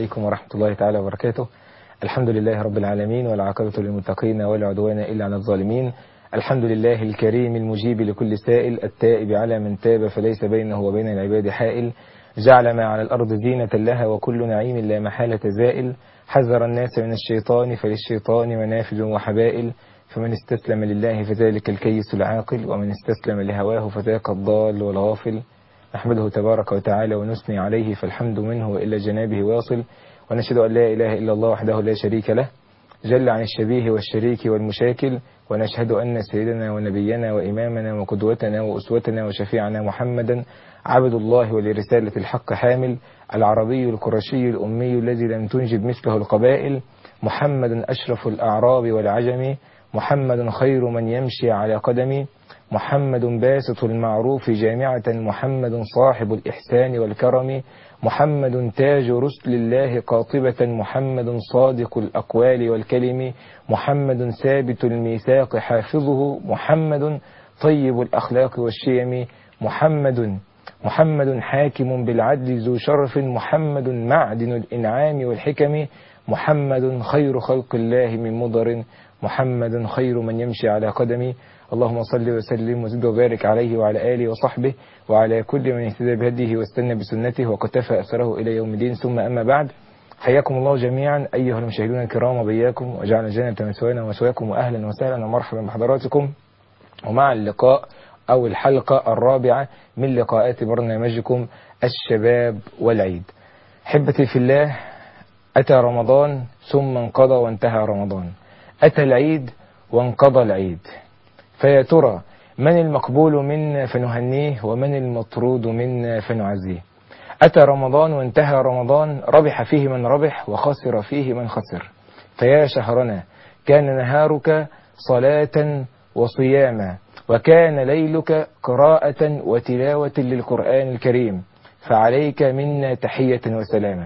عليكم ورحمة الله تعالى وبركاته الحمد لله رب العالمين والعاقبة للمتقين ولا عدوان إلا على الظالمين الحمد لله الكريم المجيب لكل سائل التائب على من تاب فليس بينه وبين العباد حائل جعل ما على الأرض زينة لها وكل نعيم لا محالة زائل حذر الناس من الشيطان فللشيطان منافذ وحبائل فمن استسلم لله فذلك الكيس العاقل ومن استسلم لهواه فذاك الضال والغافل نحمده تبارك وتعالى ونثني عليه فالحمد منه وإلى جنابه واصل ونشهد أن لا إله إلا الله وحده لا شريك له جل عن الشبيه والشريك والمشاكل ونشهد أن سيدنا ونبينا وإمامنا وقدوتنا وأسوتنا وشفيعنا محمدا عبد الله ولرسالة الحق حامل العربي القرشي الأمي الذي لم تنجب مثله القبائل محمد أشرف الأعراب والعجم محمد خير من يمشي على قدمي محمد باسط المعروف جامعة محمد صاحب الإحسان والكرم محمد تاج رسل الله قاطبة محمد صادق الأقوال والكلم محمد ثابت الميثاق حافظه محمد طيب الأخلاق والشيم محمد محمد حاكم بالعدل ذو شرف محمد معدن الإنعام والحكم محمد خير خلق الله من مضر محمد خير من يمشي على قدمي اللهم صل وسلم وزد وبارك عليه وعلى آله وصحبه وعلى كل من اهتدى بهديه واستنى بسنته وقتفى أثره إلى يوم الدين ثم أما بعد حياكم الله جميعا أيها المشاهدون الكرام وبياكم وجعل الجنة مثوانا ومثواكم وأهلا وسهلا ومرحبا بحضراتكم ومع اللقاء أو الحلقة الرابعة من لقاءات برنامجكم الشباب والعيد حبتي في الله أتى رمضان ثم انقضى وانتهى رمضان أتى العيد وانقضى العيد فيا ترى من المقبول منا فنهنيه ومن المطرود منا فنعزيه أتى رمضان وانتهى رمضان ربح فيه من ربح وخسر فيه من خسر فيا شهرنا كان نهارك صلاة وصياما وكان ليلك قراءة وتلاوة للقرآن الكريم فعليك منا تحية وسلاما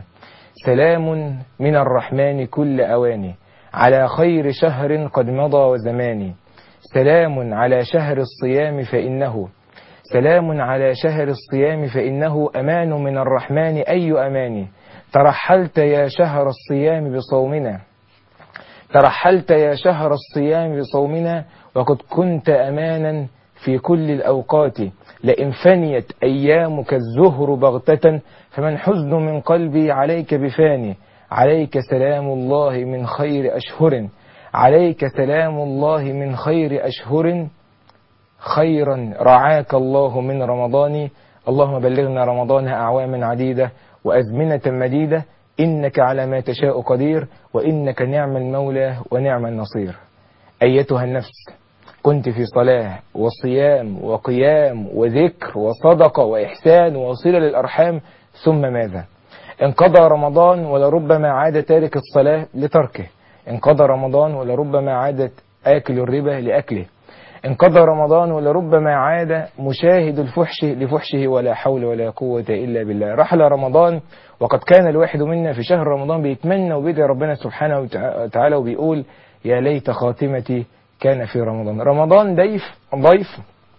سلام من الرحمن كل أواني على خير شهر قد مضى وزمان سلام على شهر الصيام فإنه سلام على شهر الصيام فإنه أمان من الرحمن أي أمان ترحلت يا شهر الصيام بصومنا ترحلت يا شهر الصيام بصومنا وقد كنت أمانا في كل الأوقات لئن فنيت أيامك الزهر بغتة فمن حزن من قلبي عليك بفاني عليك سلام الله من خير أشهر عليك سلام الله من خير أشهر خيرا رعاك الله من رمضان اللهم بلغنا رمضان أعواما عديدة وأزمنة مديدة إنك على ما تشاء قدير وإنك نعم المولى ونعم النصير أيتها النفس كنت في صلاة وصيام وقيام وذكر وصدقة وإحسان وصلة للأرحام ثم ماذا انقضى رمضان ولربما عاد تارك الصلاة لتركه انقضى رمضان ولربما عاد آكل الربا لأكله انقضى رمضان ولربما عاد مشاهد الفحش لفحشه ولا حول ولا قوة إلا بالله رحل رمضان وقد كان الواحد منا في شهر رمضان بيتمنى وبيدعي ربنا سبحانه وتعالى وبيقول يا ليت خاتمتي كان في رمضان رمضان ضيف ضيف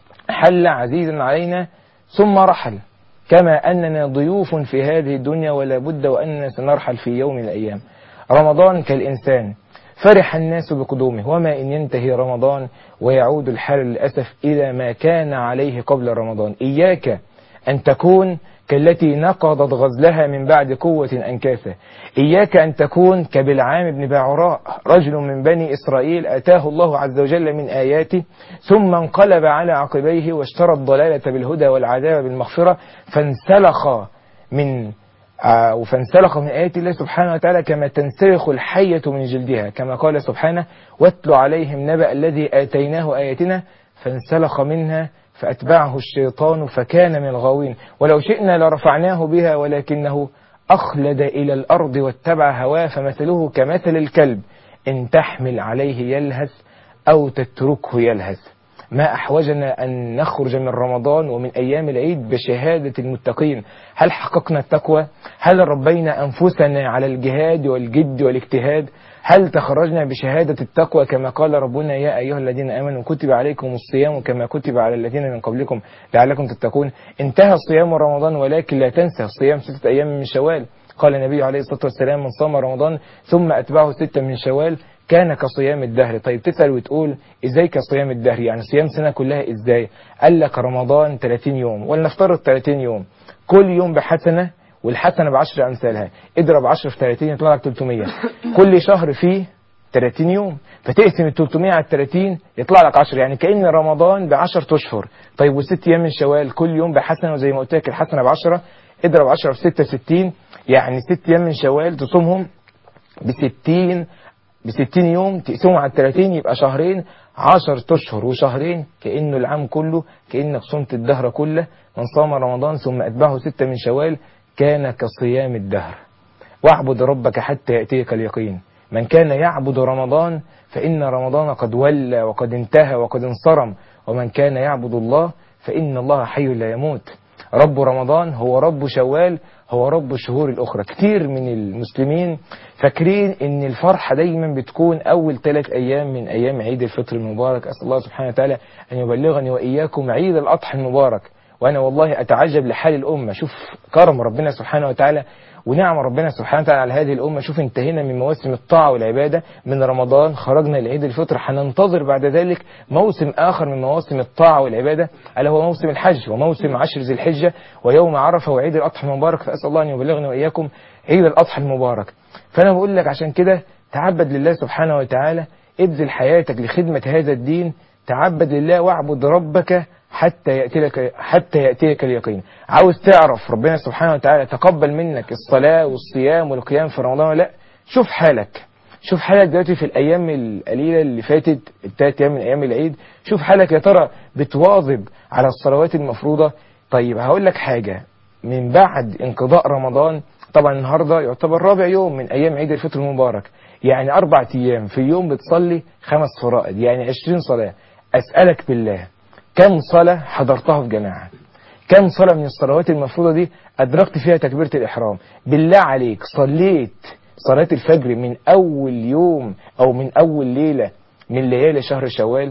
حل عزيزا علينا ثم رحل كما أننا ضيوف في هذه الدنيا ولا بد وأننا سنرحل في يوم من الأيام رمضان كالإنسان فرح الناس بقدومه وما إن ينتهي رمضان ويعود الحال للأسف إلى ما كان عليه قبل رمضان إياك أن تكون كالتي نقضت غزلها من بعد قوة أنكاثة إياك أن تكون كبلعام بن باعراء رجل من بني إسرائيل أتاه الله عز وجل من آياته ثم انقلب على عقبيه واشترى الضلالة بالهدى والعذاب بالمغفرة فانسلخ من آه فانسلخ من آيات الله سبحانه وتعالى كما تنسلخ الحية من جلدها كما قال سبحانه واتل عليهم نبأ الذي آتيناه آياتنا فانسلخ منها فأتبعه الشيطان فكان من الغاوين ولو شئنا لرفعناه بها ولكنه أخلد إلى الأرض واتبع هواه فمثله كمثل الكلب إن تحمل عليه يلهث أو تتركه يلهث ما أحوجنا أن نخرج من رمضان ومن أيام العيد بشهادة المتقين هل حققنا التقوى هل ربينا أنفسنا على الجهاد والجد والاجتهاد هل تخرجنا بشهادة التقوى كما قال ربنا يا أيها الذين آمنوا كتب عليكم الصيام كما كتب على الذين من قبلكم لعلكم تتقون انتهى صيام رمضان ولكن لا تنسى صيام ستة أيام من شوال قال النبي عليه الصلاة والسلام من صام رمضان ثم أتبعه ستة من شوال كان كصيام الدهر طيب تسأل وتقول ازاي كصيام الدهر يعني صيام سنة كلها ازاي قال لك رمضان 30 يوم ولنفترض 30 يوم كل يوم بحسنة والحسنة بعشر أمثالها اضرب 10 في 30 يطلع لك 300 كل شهر فيه 30 يوم فتقسم ال 300 على 30 يطلع لك 10 يعني كأن رمضان ب 10 اشهر طيب وست ايام من شوال كل يوم بحسنه وزي ما قلت لك الحسنه ب 10 اضرب 10 في 66 يعني ست ايام من شوال تصومهم ب 60 ب 60 يوم تقسمهم على 30 يبقى شهرين 10 اشهر وشهرين كانه العام كله كانك صمت الدهر كله من صام رمضان ثم اتبعه ستة من شوال كان كصيام الدهر واعبد ربك حتى ياتيك اليقين من كان يعبد رمضان فإن رمضان قد ولى وقد انتهى وقد انصرم ومن كان يعبد الله فإن الله حي لا يموت رب رمضان هو رب شوال هو رب الشهور الأخرى كتير من المسلمين فاكرين ان الفرحة دايما بتكون أول ثلاث أيام من أيام عيد الفطر المبارك أسأل الله سبحانه وتعالى أن يبلغني وإياكم عيد الأضحى المبارك وأنا والله أتعجب لحال الأمة شوف كرم ربنا سبحانه وتعالى ونعم ربنا سبحانه وتعالى على هذه الأمة شوف انتهينا من مواسم الطاعة والعبادة من رمضان خرجنا لعيد الفطر هننتظر بعد ذلك موسم آخر من مواسم الطاعة والعبادة ألا هو موسم الحج وموسم عشر ذي الحجة ويوم عرفة وعيد الأضحى المبارك فأسأل الله أن يبلغني وإياكم عيد الأضحى المبارك فأنا بقول لك عشان كده تعبد لله سبحانه وتعالى ابذل حياتك لخدمة هذا الدين تعبد لله واعبد ربك حتى يأتي لك حتى يأتيك اليقين عاوز تعرف ربنا سبحانه وتعالى تقبل منك الصلاة والصيام والقيام في رمضان ولا لا شوف حالك شوف حالك دلوقتي في الأيام القليلة اللي فاتت التلات أيام من أيام العيد شوف حالك يا ترى بتواظب على الصلوات المفروضة طيب هقول لك حاجة من بعد انقضاء رمضان طبعا النهاردة يعتبر رابع يوم من أيام عيد الفطر المبارك يعني أربع أيام في اليوم بتصلي خمس فرائض يعني عشرين صلاة أسألك بالله كم صلاة حضرتها في جماعة كم صلاة من الصلوات المفروضة دي أدركت فيها تكبيرة الإحرام بالله عليك صليت صلاة الفجر من أول يوم أو من أول ليلة من ليالي شهر شوال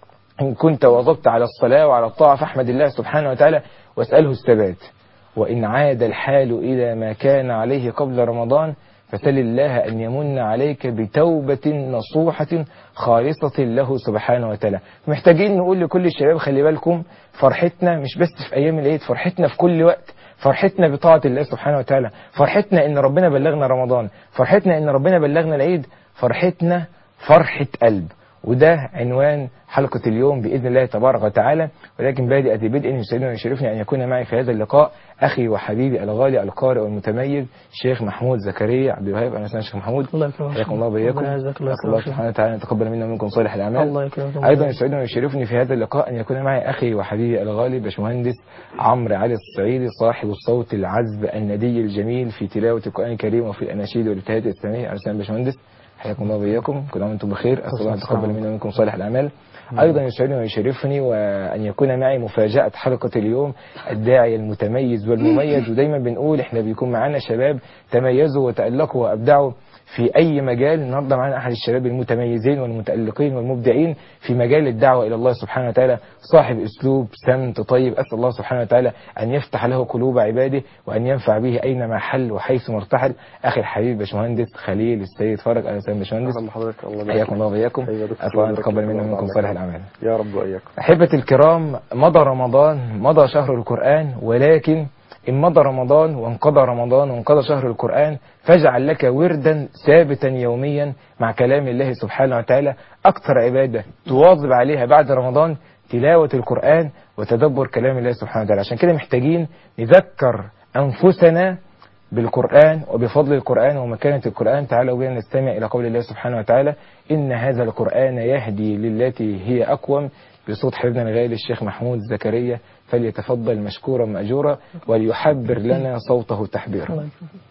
إن كنت واظبت على الصلاة وعلى الطاعة فاحمد الله سبحانه وتعالى واسأله الثبات وإن عاد الحال إلى ما كان عليه قبل رمضان فسل الله أن يمن عليك بتوبة نصوحة خالصة له سبحانه وتعالى محتاجين نقول لكل الشباب خلي بالكم فرحتنا مش بس في أيام العيد فرحتنا في كل وقت فرحتنا بطاعة الله سبحانه وتعالى فرحتنا إن ربنا بلغنا رمضان فرحتنا إن ربنا بلغنا العيد فرحتنا فرحة قلب وده عنوان حلقة اليوم بإذن الله تبارك وتعالى ولكن بادئ ذي بدء يسعدني ويشرفني أن يكون معي في هذا اللقاء أخي وحبيبي الغالي القارئ والمتميز الشيخ محمود زكريا عبد الوهاب أنا اسمي الشيخ محمود الله يكرمك حياكم الله وبياكم ربنا يعزك، الله أسأل الله يكرمك. سبحانه وتعالى أن يتقبل منا ومنكم صالح الأعمال الله يكرمك أيضا يسعدني ويشرفني في هذا اللقاء أن يكون معي أخي وحبيبي الغالي باشمهندس عمرو علي الصعيدي صاحب الصوت العذب الندي الجميل في تلاوة القرآن الكريم وفي الأناشيد والابتهالات الإسلامية أهلا وسهلا باشمهندس حياكم الله وبياكم كل عام وانتم بخير أسأل الله أن يتقبل منا ومنكم صالح الأعمال أيضا يسعدني ويشرفني وأن يكون معي مفاجأة حلقة اليوم الداعية المتميز والمميز ودايما بنقول احنا بيكون معانا شباب تميزوا وتألقوا وأبدعوا في أي مجال النهارده معانا أحد الشباب المتميزين والمتألقين والمبدعين في مجال الدعوة إلى الله سبحانه وتعالى صاحب أسلوب سمت طيب أسأل الله سبحانه وتعالى أن يفتح له قلوب عباده وأن ينفع به أينما حل وحيث مرتحل أخي الحبيب باشمهندس خليل السيد فرج أهلا وسهلا باشمهندس اهلا بحضرتك الله يبارك حياكم الله وبياكم أيوة دكتور. أسأل الله أن الله يتقبل يبارك منا فيك. ومنكم الله صالح يبارك الأعمال يا رب واياكم أحبتي الكرام مضى رمضان مضى شهر القرآن ولكن إن مضى رمضان وانقضى رمضان وانقضى شهر القرآن فاجعل لك وردا ثابتا يوميا مع كلام الله سبحانه وتعالى أكثر عبادة تواظب عليها بعد رمضان تلاوة القرآن وتدبر كلام الله سبحانه وتعالى عشان كده محتاجين نذكر أنفسنا بالقرآن وبفضل القرآن ومكانة القرآن تعالوا بنا نستمع إلى قول الله سبحانه وتعالى إن هذا القرآن يهدي للتي هي أقوم بصوت حبيبنا الغالي الشيخ محمود زكريا فليتفضل مشكورا مأجورا وليحبر لنا صوته تحبيرا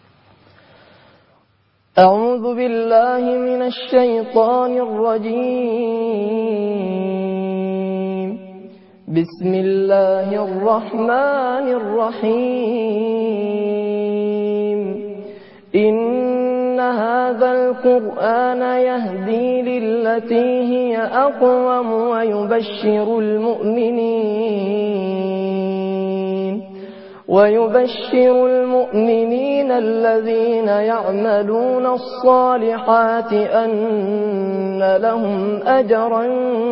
أعوذ بالله من الشيطان الرجيم بسم الله الرحمن الرحيم إن هذا القرآن يهدي للتي هي أقوم ويبشر المؤمنين ويبشر المؤمنين الذين يعملون الصالحات أن لهم أجرا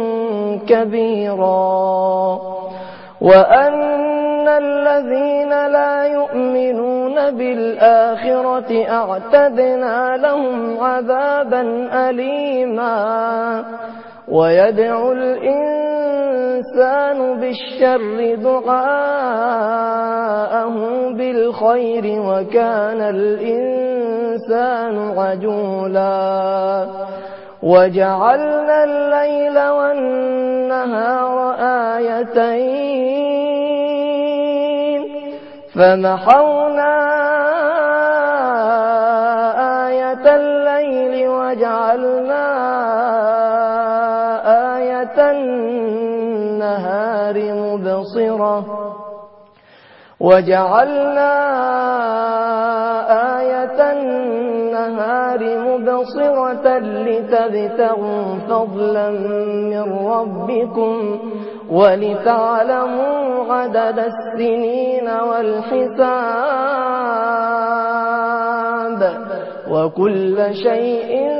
كبيرا وأن الذين لا يؤمنون بالآخرة أعتدنا لهم عذابا أليما ويدعو الإنسان بالشر دعاءه بالخير وكان الإنسان عجولا وجعلنا الليل والنهار آيتين فمحونا آية الليل وجعلنا آية النهار مبصرة وجعلنا آية النهار مبصرة لتبتغوا فضلا من ربكم ولتعلموا عدد السنين والحساب وكل شيء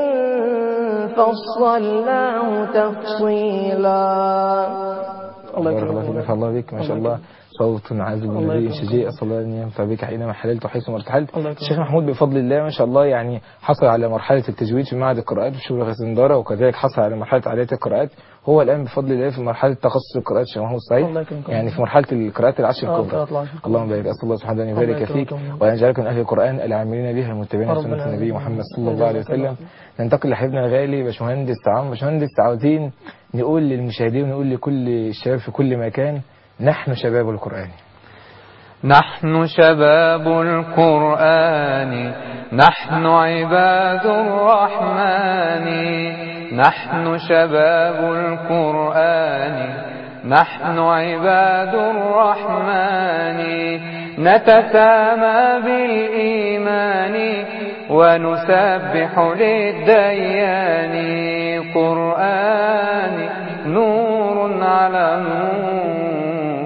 فصلناه تفصيلا بارك الله فيك ما شاء الله بك ما شاء الله صوت عذب الله نبي يكرمك. شجيع أسأل الله أن ينفع بك حينما حللت وحيثما ارتحلت الله يكرمك. الشيخ محمود بفضل الله ما شاء الله يعني حصل على مرحلة التجويد في معهد القراءات في شبرا غسندارة وكذلك حصل على مرحلة عالية القراءات هو الآن بفضل الله في مرحلة تخصص القراءات الشيخ محمود صحيح الله يكرمك. يعني في مرحلة القراءات العشر آه، الكبرى قراءات العشر الكبرى. اللهم بارك أسأل الله سبحانه أن الله يبارك يكرمك فيك ويمنعك. وأن يجعلك من أهل القرآن العاملين بها المتبعين رب سنة النبي العالمين. محمد صلى الله عليه وسلم ننتقل لحبيبنا الغالي باشمهندس تعاون باشمهندس عاوزين نقول للمشاهدين ونقول لكل الشباب في كل مكان نحن شباب القرآن نحن شباب القرآن نحن عباد الرحمن نحن شباب القرآن نحن عباد الرحمن نتسامى بالإيمان ونسبح للديان قرآن نور على نور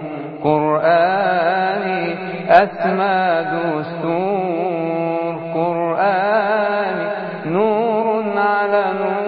قرآن أسمى دستور قرآن نور على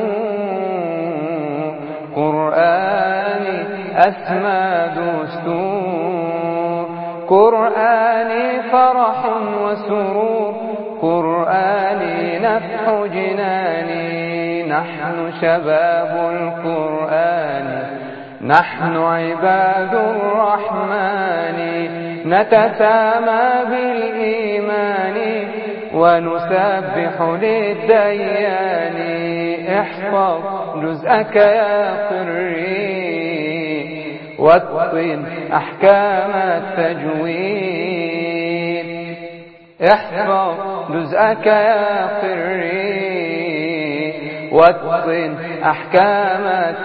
نور قرآن أسمى دستور قرآن فرح وسرور قرآن نفح جناني نحن شباب القرآن نحن عباد الرحمن نتسامى بالإيمان ونسبح للديان احفظ جزءك يا قري واتقن أحكام التجويد احفظ جزءك يا قري واتقن أحكام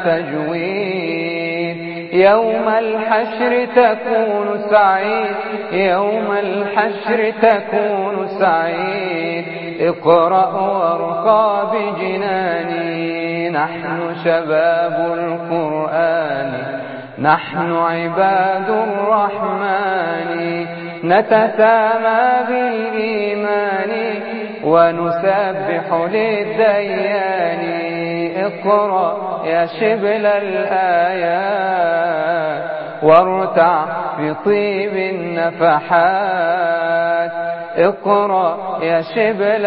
التجويد يوم الحشر تكون سعيد يوم الحشر تكون سعيد اقرأ وارقى بجناني نحن شباب القرآن نحن عباد الرحمن نتسامى بالإيمان ونسبح للديان اقرأ يا شبل الآيات وارتع في طيب النفحات اقرأ يا شبل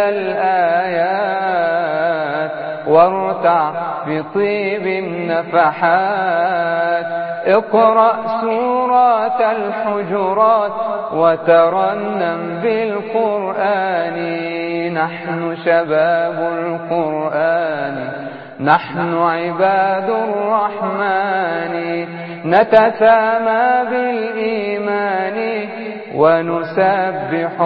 الآيات وارتع في طيب النفحات اقرأ سورة الحجرات وترنم بالقرآن نحن شباب القرآن نحن عباد الرحمن نتسامى بالإيمان ونسبح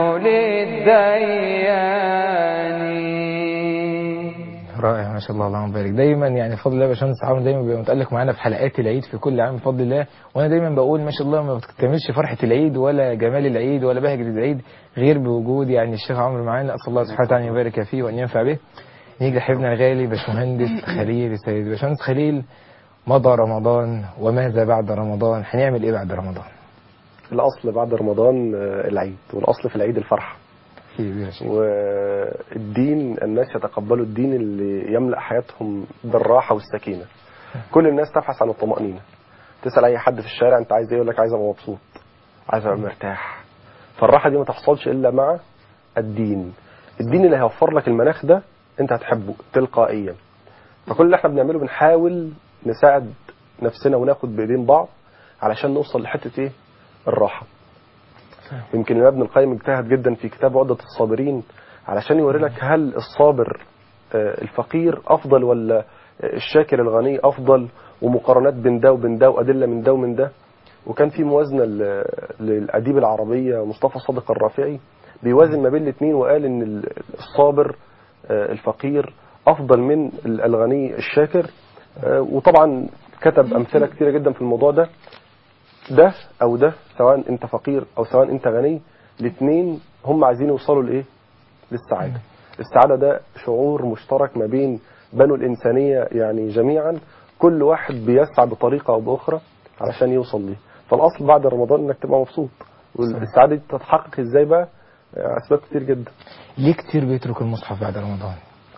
للديان رائع ما شاء الله اللهم بارك دايما يعني بفضل الله يا باشمهندس عمرو دايما بيبقى متالق معانا في حلقات العيد في كل عام بفضل الله وانا دايما بقول ما شاء الله ما بتكتملش فرحه العيد ولا جمال العيد ولا بهجه العيد غير بوجود يعني الشيخ عمرو معانا اسال الله سبحانه وتعالى ان يبارك فيه وان ينفع به نيجي لحبيبنا الغالي باشمهندس خليل السيد باشمهندس خليل مضى رمضان وماذا بعد رمضان هنعمل ايه بعد رمضان الاصل بعد رمضان آه، العيد والاصل في العيد الفرحه خير يا شيخ والدين الناس يتقبلوا الدين اللي يملأ حياتهم بالراحة والسكينة كل الناس تبحث عن الطمأنينة تسأل أي حد في الشارع أنت عايز إيه يقول لك عايز أبقى مبسوط عايز أبقى مرتاح فالراحة دي ما تحصلش إلا مع الدين الدين اللي هيوفر لك المناخ ده أنت هتحبه تلقائيا فكل اللي احنا بنعمله بنحاول نساعد نفسنا وناخد بإيدين بعض علشان نوصل لحتة إيه الراحة يمكن الإمام ابن القيم اجتهد جدا في كتاب عدة الصابرين علشان يوري لك هل الصابر آه، الفقير أفضل ولا الشاكر الغني أفضل ومقارنات بين ده وبين ده وأدلة من ده ومن ده وكان في موازنة ل- للأديب العربية مصطفى صادق الرافعي بيوازن ما بين الاثنين وقال إن ال- الصابر آه، الفقير أفضل من ال- الغني الشاكر آه، وطبعا كتب أمثلة كثيرة جدا في الموضوع ده ده او ده سواء انت فقير او سواء انت غني الاثنين هم عايزين يوصلوا لايه للسعاده السعاده ده شعور مشترك ما بين بنو الانسانيه يعني جميعا كل واحد بيسعى بطريقه او باخرى علشان يوصل ليه فالاصل بعد رمضان انك تبقى مبسوط والسعاده دي تتحقق ازاي بقى آه، اسباب كتير جدا ليه كتير بيترك المصحف بعد رمضان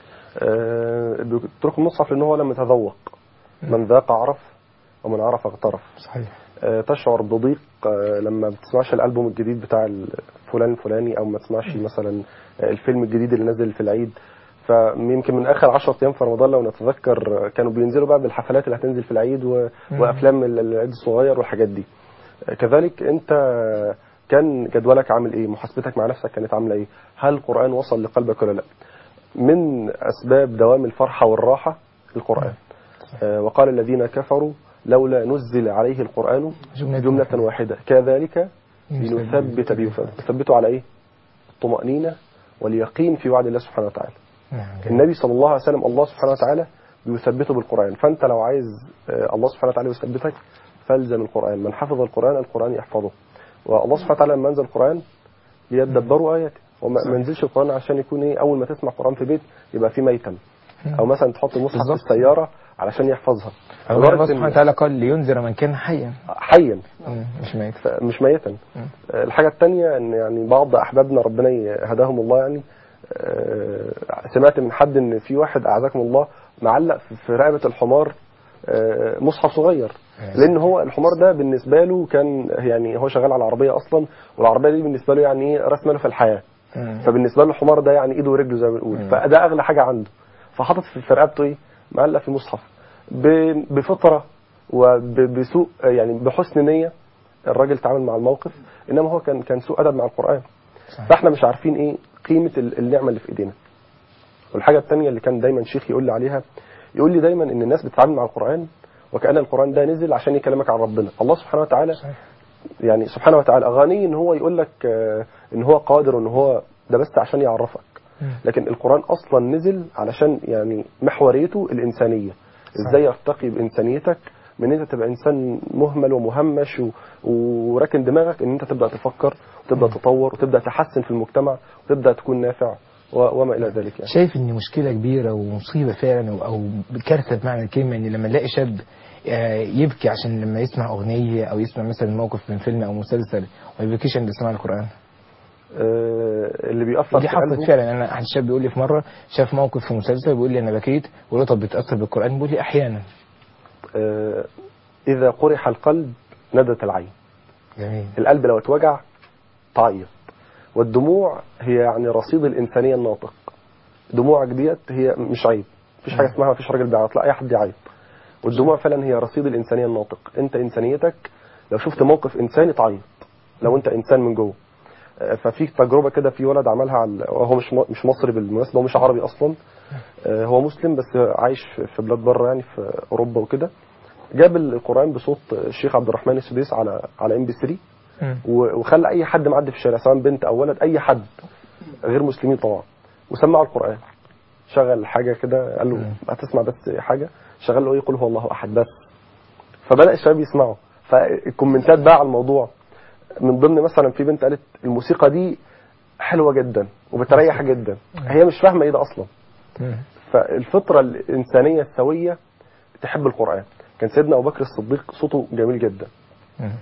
آه، بيترك المصحف لان هو لم يتذوق من ذاق عرف ومن عرف اغترف صحيح آه، تشعر بضيق آه، لما بتسمعش الالبوم الجديد بتاع فلان الفلاني او ما تسمعش مثلا آه، الفيلم الجديد اللي نازل في العيد فيمكن من اخر 10 ايام في رمضان لو نتذكر آه، كانوا بينزلوا بقى بالحفلات اللي هتنزل في العيد و... وافلام ال- العيد الصغير والحاجات دي آه، كذلك انت آه، كان جدولك عامل ايه محاسبتك مع نفسك كانت عامله ايه هل القران وصل لقلبك ولا لا من اسباب دوام الفرحه والراحه القران آه، وقال الذين كفروا لولا نزل عليه القرآن جملة جملة واحدة. واحدة كذلك لنثبت به تثبته على ايه الطمأنينة واليقين في وعد الله سبحانه وتعالى نعم جميل. النبي صلى الله عليه وسلم الله سبحانه وتعالى بيثبته بالقرآن فأنت لو عايز آه، الله سبحانه وتعالى يثبتك فالزم القرآن من حفظ القرآن القرآن يحفظه والله سبحانه وتعالى لما أنزل القرآن ليدبروا آياته وما ما نزلش القرآن عشان يكون ايه أول ما تسمع قرآن في بيت يبقى في ميتم أو مثلا تحط المصحف في بالظبط. السيارة علشان يحفظها الله لدرجة سبحانه إن- وتعالى قال لينذر من كان حيا حيا مم، مش ميت مش ميتا آه، الحاجة التانية ان يعني بعض احبابنا ربنا هداهم الله يعني آه، سمعت من حد ان في واحد اعزكم الله معلق في- في رقبة الحمار آه، مصحف صغير لان هو الحمار ده بالنسبة له كان يعني هو شغال على العربية اصلا والعربية دي بالنسبة له يعني ايه راس ماله في الحياة مم. فبالنسبة له الحمار ده يعني ايده ورجله زي ما بنقول فده اغلى حاجة عنده فحاطط في في رقبته ايه معلق في مصحف ب- بفطرة وبسوء يعني بحسن نية الراجل تعامل مع الموقف انما هو كان كان سوء ادب مع القرآن صحيح. فاحنا مش عارفين ايه قيمة ال- النعمة اللي في ايدينا والحاجة التانية اللي كان دايما شيخ يقول لي عليها يقول لي دايما ان الناس بتتعامل مع القرآن وكأن القرآن ده نزل عشان يكلمك عن ربنا الله سبحانه وتعالى صحيح. يعني سبحانه وتعالى غني ان هو يقول لك آه، ان هو قادر وان هو ده بس عشان يعرفك لكن القرآن اصلا نزل علشان يعني محوريته الانسانية ازاي يرتقي بانسانيتك من ان انت تبقى انسان مهمل ومهمش و... وراكن دماغك ان انت تبدا تفكر وتبدا تطور وتبدا تحسن في المجتمع وتبدا تكون نافع و... وما الى ذلك يعني شايف ان مشكله كبيره ومصيبه فعلا او أو كارثه بمعنى الكلمه ان لما نلاقي شاب آه، يبكي عشان لما يسمع اغنيه او يسمع مثلا موقف من فيلم او مسلسل وما يبكيش عند سماع القران آه، اللي بيأثر ودي في حصلت قلبه فعلا انا احد الشاب بيقول لي في مره شاف موقف في مسلسل بيقول لي انا بكيت بقول له طب بتاثر بالقران بيقول لي احيانا آه، اذا قرح القلب ندت العين جميل القلب لو اتوجع تعيط والدموع هي يعني رصيد الإنسانية الناطق دموعك ديت هي مش عيب مفيش حاجة اسمها مفيش راجل بيعيط لا أي حد يعيط والدموع فعلا هي رصيد الإنسانية الناطق أنت إنسانيتك لو شفت موقف إنساني تعيط لو أنت إنسان من جوه آه، ففي تجربة كده في ولد عملها على وهو مش م- مش مصري بالمناسبة هو مش عربي أصلا آه، هو مسلم بس عايش في- في بلاد بره يعني في أوروبا وكده جاب القرآن بصوت الشيخ عبد الرحمن السديس على على ام بي 3 مم. و- وخلى اي حد معدي في الشارع سواء بنت او ولد اي حد غير مسلمين طبعا وسمعوا القران شغل حاجه كده قال له هتسمع بس حاجه شغل له ايه قل هو الله احد بس فبدا الشباب يسمعوا فالكومنتات بقى على الموضوع من ضمن مثلا في بنت قالت الموسيقى دي حلوه جدا وبتريح جدا هي مش فاهمه ايه ده اصلا مم. فالفطره الانسانيه السويه تحب القران كان سيدنا ابو بكر الصديق صوته جميل جدا مم.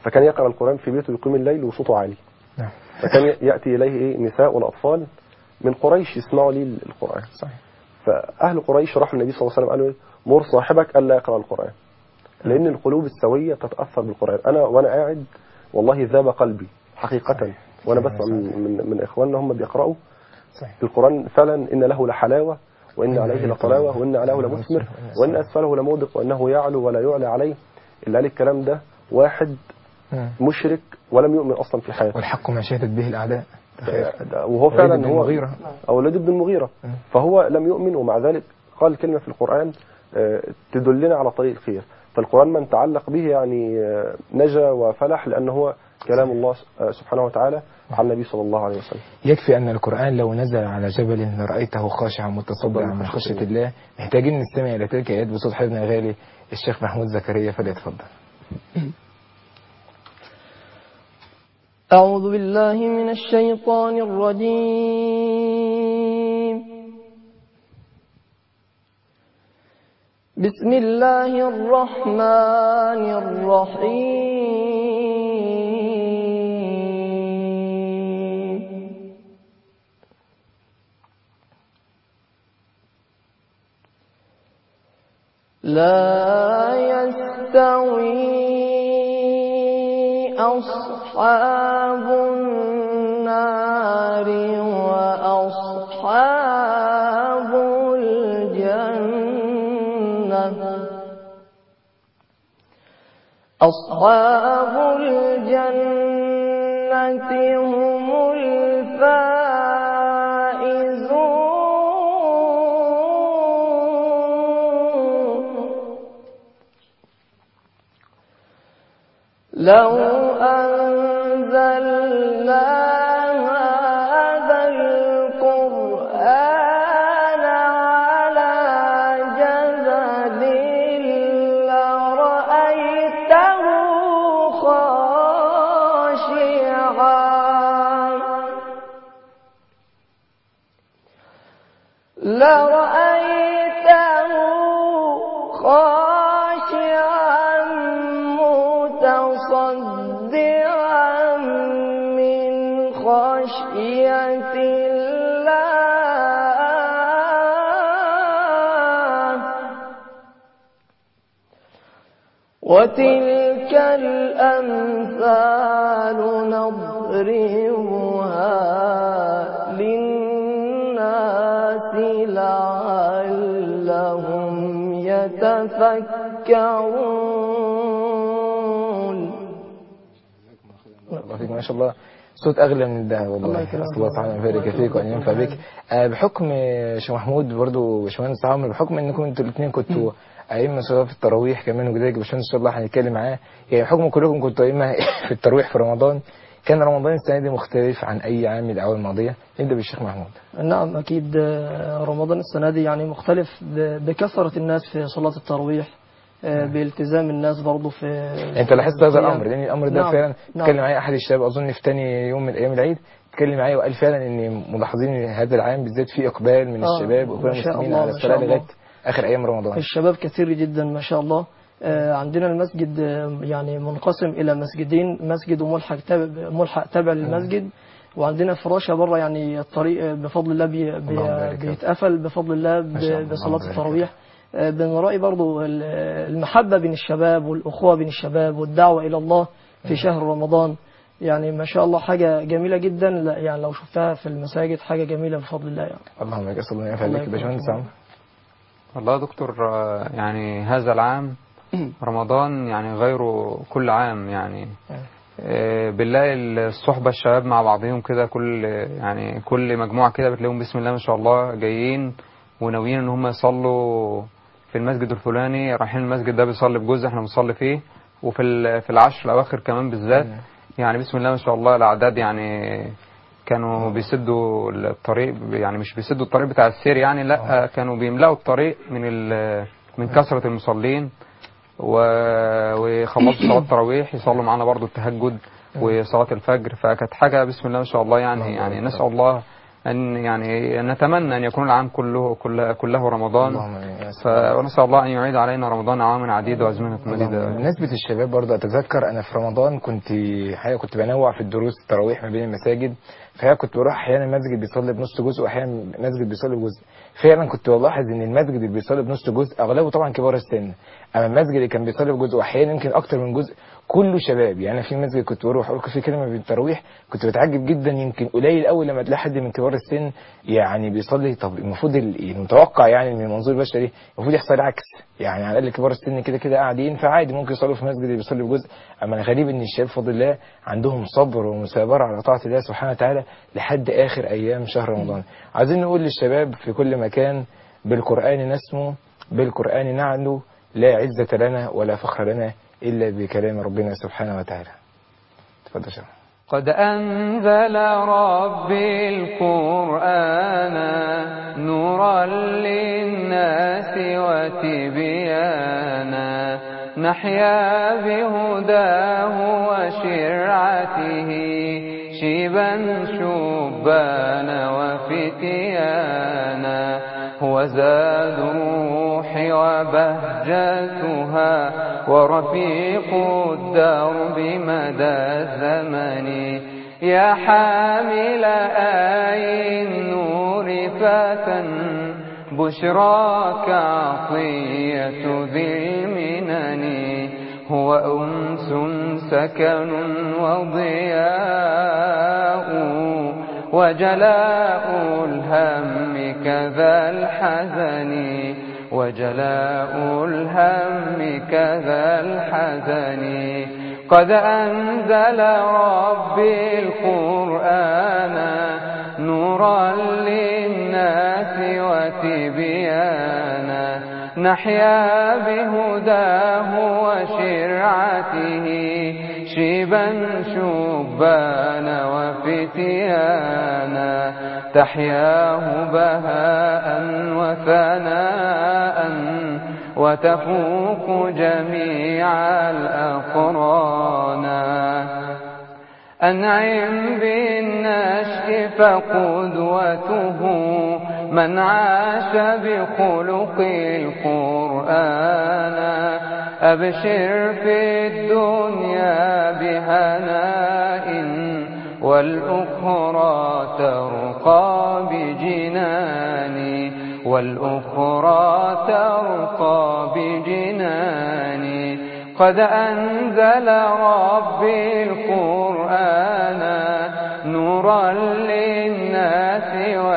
فكان يقرأ القرآن في بيته ويقيم الليل وصوته عالي نعم فكان يأتي إليه إيه نساء والأطفال من قريش يسمعوا لي القرآن صحيح فأهل قريش راحوا النبي صلى الله عليه وسلم قالوا إيه مر صاحبك ألا يقرأ القرآن لأن القلوب السوية تتأثر بالقرآن أنا وأنا قاعد والله ذاب قلبي حقيقة وأنا صحيح. بسمع من, من, من إخواننا هم بيقرأوا صحيح القرآن فعلا إن له لحلاوة وإن إن عليه عليه لطلاوة وإن علاه وإن لمثمر أسفله وإن أسفله لموبق وإنه يعلو ولا يعلى عليه اللي قال الكلام ده واحد مم. مشرك ولم يؤمن أصلا في حياته والحق ما شهدت به الأعداء تخيل ده- وهو وليد فعلا بن هو المغيرة. أو وليد بن المغيرة مم. فهو لم يؤمن ومع ذلك قال كلمة في القرآن آه، تدلنا على طريق الخير فالقرآن من تعلق به يعني آه، نجا وفلح لأنه هو كلام الله آه، سبحانه وتعالى عن النبي صلى الله عليه وسلم يكفي أن القرآن لو نزل على جبل لرأيته خاشعا متصدعا من خشية الله محتاجين نستمع إلى تلك الآيات بصوت حبيبنا الغالي الشيخ محمود زكريا فليتفضل أعوذ بالله من الشيطان الرجيم بسم الله الرحمن الرحيم لا يستوي أصحاب النار وأصحاب الجنة أصحاب الجنة هم الفائزون لو أنزلنا هذا القرآن على جبل لرأيته خاشعا لرأيته خاشعا متصدعا من خشية الله وتلك الأمثال نضربها للناس لعلهم يتفكرون الله فيك ما شاء الله صوت أغلى من الذهب الله والله يكرمك. أسأل الله تعالى أن يبارك فيك وأن ينفع بك آه، بحكم آه، شيخ محمود برضو باشمهندس عمرو بحكم أنكم أنتوا الاثنين كنتوا أئمة سواء في التراويح كمان وكذلك باشمهندس إن شاء الله هنتكلم معاه يعني بحكم كلكم كنتوا أئمة في التراويح في رمضان كان رمضان السنة دي مختلف عن أي عام من الأعوام الماضية نبدأ بالشيخ محمود نعم أكيد آه، رمضان السنة دي يعني مختلف ب- بكثرة الناس في صلاة التراويح آه، بالتزام الناس برضه في انت لاحظت هذا القيام. الامر لان الامر ده نعم، فعلا نعم. اتكلم معايا احد الشباب اظن في تاني يوم من ايام العيد اتكلم معايا وقال فعلا ان ملاحظين ان هذا العام بالذات في اقبال من آه، الشباب ما واقبال شاء المسلمين الله، على ما الصلاه شاء الله. لغايه اخر ايام رمضان الشباب كثير جدا ما شاء الله آه، عندنا المسجد آه، يعني منقسم إلى مسجدين مسجد وملحق تابع ملحق تابع للمسجد وعندنا فراشة بره يعني الطريق آه، بفضل الله بي بي اللهم بارك فيك. بيتقفل بفضل الله ما شاء الله، ب- بصلاة اللهم بارك التراويح آه، بنرأي برضو ال- المحبة بين الشباب والأخوة بين الشباب والدعوة إلى الله في شهر رمضان يعني ما شاء الله حاجة جميلة جدا لا- يعني لو شفتها في المساجد حاجة جميلة بفضل الله يعني اللهم بارك اسال الله ينفع الله بك يكرمك. باشمهندس عمرو والله يا دكتور آه، يعني هذا العام رمضان يعني غير كل عام يعني آه، بنلاقي الصحبة الشباب مع بعضهم كده كل يعني كل مجموعة كده بتلاقيهم بسم الله ما شاء الله جايين وناويين ان هم يصلوا في المسجد الفلاني رايحين المسجد ده بيصلي بجزء احنا بنصلي فيه وفي ال- في العشر الاواخر كمان بالذات يعني بسم الله ما شاء الله الاعداد يعني كانوا بيسدوا الطريق يعني مش بيسدوا الطريق بتاع السير يعني لا كانوا بيملأوا الطريق من ال- من كثرة المصلين و- ويخلصوا صلاة التراويح يصلوا معانا برضو التهجد وصلاة الفجر فكانت حاجة بسم الله ما شاء الله يعني يعني نسأل الله أن يعني نتمنى أن يكون العام كله كله, كله رمضان اللهم آمين يا سلام. فنسأل الله أن يعيد علينا رمضان عواما عديدة وأزمنة اللهم مديدة بمناسبة الشباب برضه أتذكر أنا في رمضان كنت حقيقة كنت بنوع في الدروس التراويح ما بين المساجد فهي كنت بروح أحيانا مسجد بيصلي بنص جزء وأحيانا مسجد بيصلي بجزء فعلا كنت بلاحظ إن المسجد اللي بيصلي بنص جزء أغلبه طبعا كبار السن أما المسجد اللي كان بيصلي بجزء وأحيانا يمكن أكتر من جزء كله شباب يعني أنا في مسجد كنت بروح أقول في كلمة بالتراويح كنت بتعجب جدا يمكن قليل قوي لما تلاقي حد من كبار السن يعني بيصلي طب المفروض ال- المتوقع يعني من المنظور البشري المفروض يحصل العكس يعني على الاقل كبار السن كده كده قاعدين فعادي ممكن يصلوا في مسجد اللي بيصلي بجزء اما الغريب ان الشباب بفضل الله عندهم صبر ومثابره على طاعه الله سبحانه وتعالى لحد اخر ايام شهر رمضان عايزين نقول للشباب في كل مكان بالقران نسمو بالقران نعلو لا عزه لنا ولا فخر لنا الا بكلام ربنا سبحانه وتعالى تفضل يا شباب قد أنزل ربي القرآن نورا للناس وتبيانا نحيا بهداه وشرعته شيبا شبان وفتيانا هو زاد الروح وبهجتها ورفيق الدرب مدى الزمن يا حامل آي النور فتى بشراك عطية ذي المنن هو أنس سكن وضياء وجلاء الهم كذا الحزن وجلاء الهم كذا الحزن قد أنزل ربي القرآن نورا للناس وتبيانا نحيا بهداه وشرعته شيبا شبان وفتيانا تحياه بهاء وثناء وتفوق جميع الأقرانا أنعم بالنشء فقدوته من عاش بخلق القرآن أبشر في الدنيا بهناء والأخرى ترقى بجنان والأخرى ترقى بجنان قد أنزل ربي القرآن نورا للناس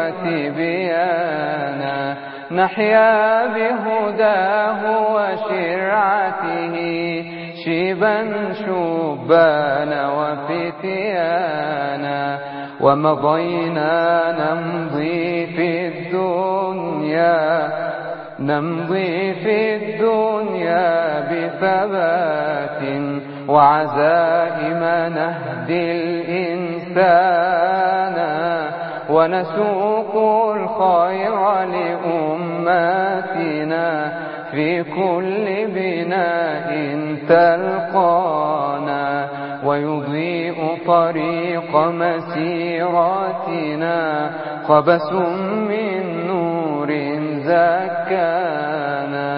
وتبيانا نحيا بهداه وشرعته شيبا شبان وفتيانا ومضينا نمضي في الدنيا نمضي في الدنيا بثبات وعزائم نهدي الإنسان ونسوق الخير لأمتنا في كل بناء تلقانا ويضيء طريق مسيرتنا قبس من نور زكانا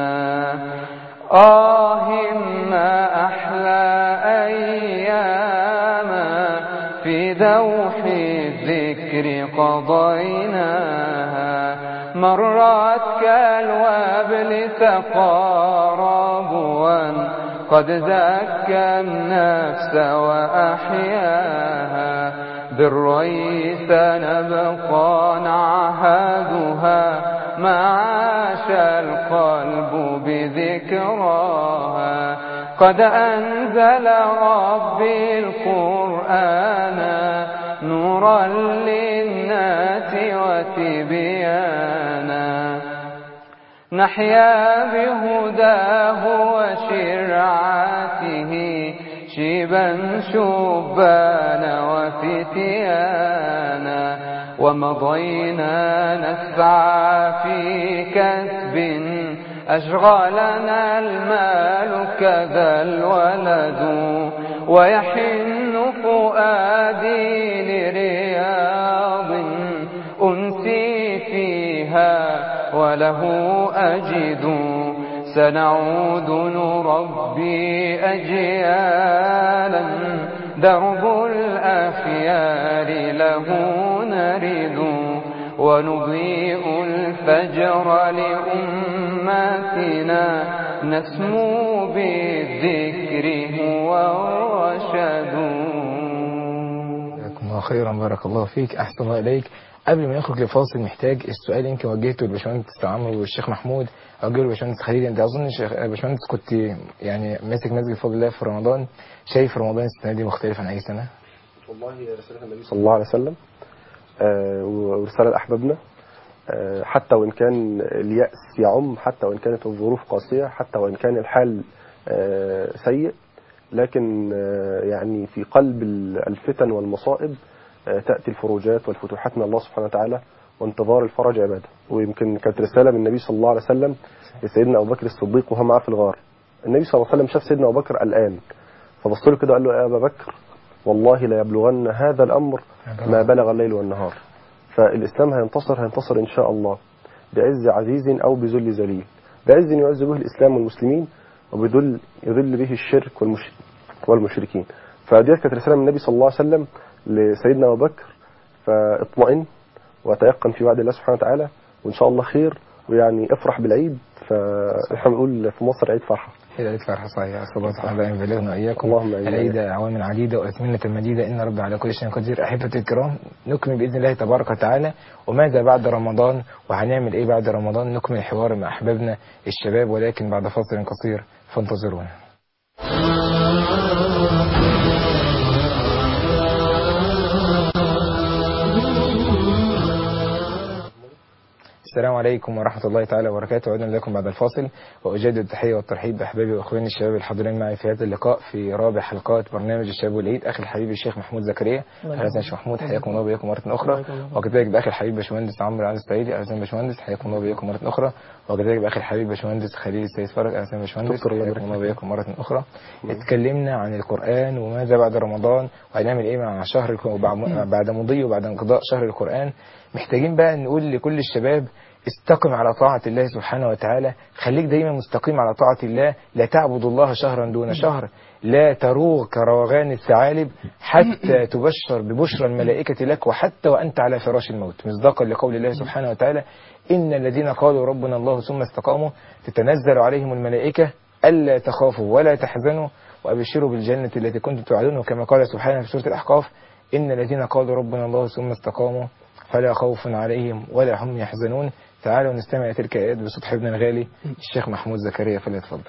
آه ما أحلى أياما في دوح الذكر قضيناها مرت كالوابل تقاربوا قد زكى النفس وأحياها بالريس نبقى نعهدها ما عاش القلب بذكراها قد أنزل ربي القرآن نورا للناس وتبيانا نحيا بهداه وشرعته شيبا شبان وفتيانا ومضينا نسعى في كسب أشغلنا المال كذا الولد ويحن فؤادي لرياض وله أجد سنعود نربي أجيالا درب الأخيار له نرد ونضيء الفجر لأمتنا نسمو بالذكر هو الرشد جزاكم الله خيرا بارك الله فيك احسن الله اليك قبل ما نخرج لفاصل محتاج السؤال يمكن وجهته للباشمهندس عمرو والشيخ محمود اوجهه للباشمهندس خليل انت اظن الشيخ- باشمهندس كنت يعني ماسك مسجد فضل الله في رمضان شايف رمضان السنه دي مختلف عن اي سنه والله رسالة النبي صلى الله عليه وسلم آه، ورسالة لأحبابنا آه، حتى وإن كان اليأس يعم حتى وإن كانت الظروف قاسية حتى وإن كان الحال آه، سيء لكن آه، يعني في قلب الفتن والمصائب آه، تأتي الفروجات والفتوحات من الله سبحانه وتعالى وانتظار الفرج عبادة ويمكن كانت رسالة من النبي صلى الله عليه وسلم لسيدنا أبو بكر الصديق وهو معاه في الغار النبي صلى الله عليه وسلم شاف سيدنا أبو بكر قلقان فبص له كده قال له يا أبا بكر والله لا يبلغن هذا الأمر ما بلغ الليل والنهار فالإسلام هينتصر هينتصر إن شاء الله بعز عزيز أو بذل ذليل بعز يعز به الإسلام والمسلمين وبذل يذل به الشرك والمش... والمشركين فدي كانت رسالة من النبي صلى الله عليه وسلم لسيدنا أبو بكر فاطمئن وتيقن في وعد الله سبحانه وتعالى وإن شاء الله خير ويعني افرح بالعيد فاحنا بنقول في مصر عيد فرحة هي العيد فرحة صحيح أسأل الله تعالى أن يبلغنا وإياكم اللهم آمين. العيد أعواما عديدة وأثمنة مديدة إن ربي على كل شيء قدير أحبتي الكرام نكمل بإذن الله تبارك وتعالى وماذا بعد رمضان وهنعمل إيه بعد رمضان نكمل الحوار مع أحبابنا الشباب ولكن بعد فاصل قصير فانتظرونا السلام عليكم ورحمة الله تعالى وبركاته عدنا لكم بعد الفاصل وأجدد التحية والترحيب بأحبابي وأخواني الشباب الحاضرين معي في هذا اللقاء في رابع حلقات برنامج الشباب والعيد أخي الحبيب الشيخ محمود زكريا الله أهلا وسهلا شيخ محمود حياكم الله وبياكم مرة أخرى الله يكرمك. وكذلك بأخي الحبيب باشمهندس عمرو علي السعيدي أهلا وسهلا باشمهندس حياكم الله وبياكم مرة أخرى وكذلك بأخي الحبيب باشمهندس خليل السيد فرج أهلا وسهلا باشمهندس دكتور الله حياكم يبارك الله وبياكم مرة أخرى اتكلمنا عن القرآن وماذا بعد رمضان وهنعمل إيه مع شهر الك- وبع- بعد مضي وبعد انقضاء شهر القرآن محتاجين بقى نقول لكل الشباب استقم على طاعة الله سبحانه وتعالى خليك دايما مستقيم على طاعة الله لا تعبد الله شهرا دون شهر لا تروغ كروغان الثعالب حتى تبشر ببشرى الملائكة لك وحتى وأنت على فراش الموت مصداقا لقول الله سبحانه وتعالى إن الذين قالوا ربنا الله ثم استقاموا تتنزل عليهم الملائكة ألا تخافوا ولا تحزنوا وأبشروا بالجنة التي كنتم توعدون وكما قال سبحانه في سورة الأحقاف إن الذين قالوا ربنا الله ثم استقاموا فلا خوف عليهم ولا هم يحزنون تعالوا نستمع تلك الآيات بصوت حبنا الغالي الشيخ محمود زكريا فليتفضل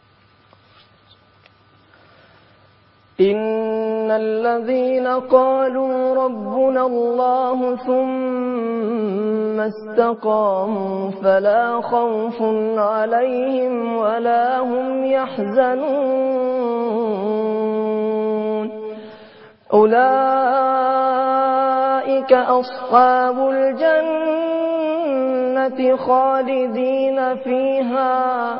إن الذين قالوا ربنا الله ثم استقاموا فلا خوف عليهم ولا هم يحزنون أولئك أصحاب الجنة خالدين فيها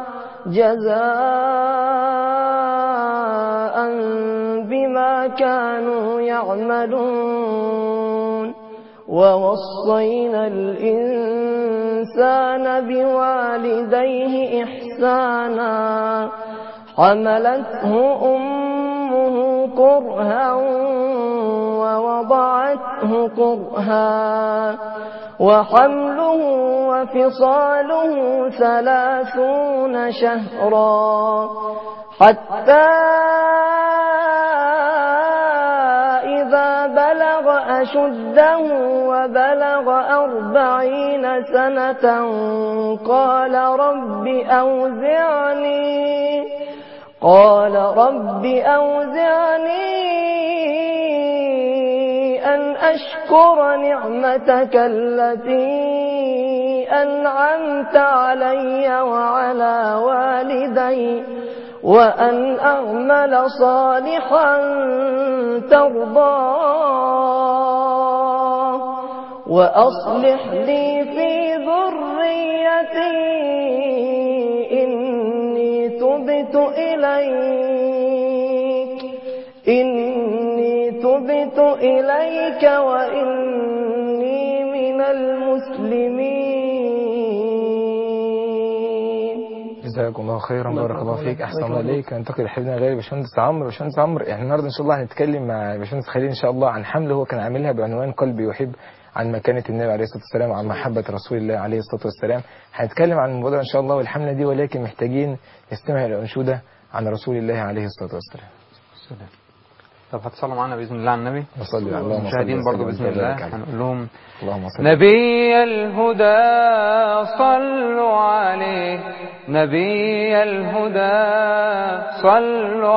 جزاء بما كانوا يعملون ووصينا الإنسان بوالديه إحسانا حملته أمه كرها ووضعته كرها وحمله وفصاله ثلاثون شهرا حتى إذا بلغ أشده وبلغ أربعين سنة قال رب أوزعني قال رب أوزعني أن أشكر نعمتك التي أنعمت علي وعلى والدي وأن أعمل صالحا ترضاه وأصلح لي في ذريتي إني تبت إليك إني تبت إليك وإني من المسلمين جزاكم الله خيرا الله بارك يبارك الله فيك. فيك احسن الله الله يكرمك. اليك انتقل لحبيبنا غالي باشمهندس عمرو باشمهندس عمرو احنا النهارده ان شاء الله هنتكلم مع باشمهندس خليل ان شاء الله عن حمله هو كان عاملها بعنوان قلبي يحب عن مكانة النبي عليه الصلاة والسلام وعن محبة رسول الله عليه الصلاة والسلام هنتكلم عن الموضوع ده إن شاء الله والحملة دي ولكن محتاجين نستمع إلى أنشودة عن رسول الله عليه الصلاة والسلام السلام. طب هتصلوا معانا باذن الله على النبي وصلي على اللهم صل المشاهدين برضو وسلم باذن الله وبارك عليه. هنقول لهم اللهم صل نبي الهدى صلوا عليه نبي الهدى صلوا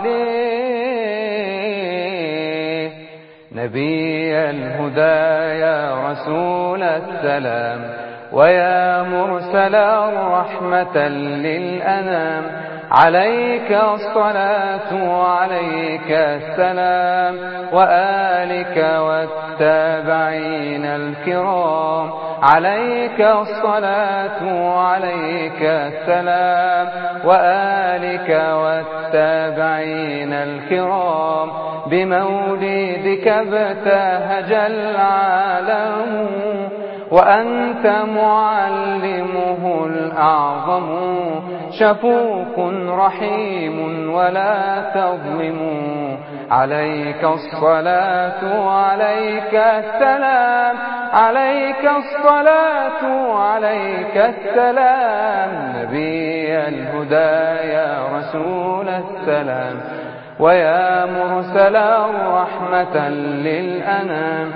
عليه نبي الهدى يا رسول السلام ويا مرسل رحمة للأنام عليك الصلاة وعليك السلام وآلك والتابعين الكرام عليك الصلاة وعليك السلام وآلك والتابعين الكرام بمولدك ابتهج العالم وأنت معلمه الأعظم شفوق رحيم ولا تظلم عليك الصلاة وعليك السلام عليك الصلاة وعليك السلام نبي الهدى يا رسول السلام ويا مرسل رحمة للأنام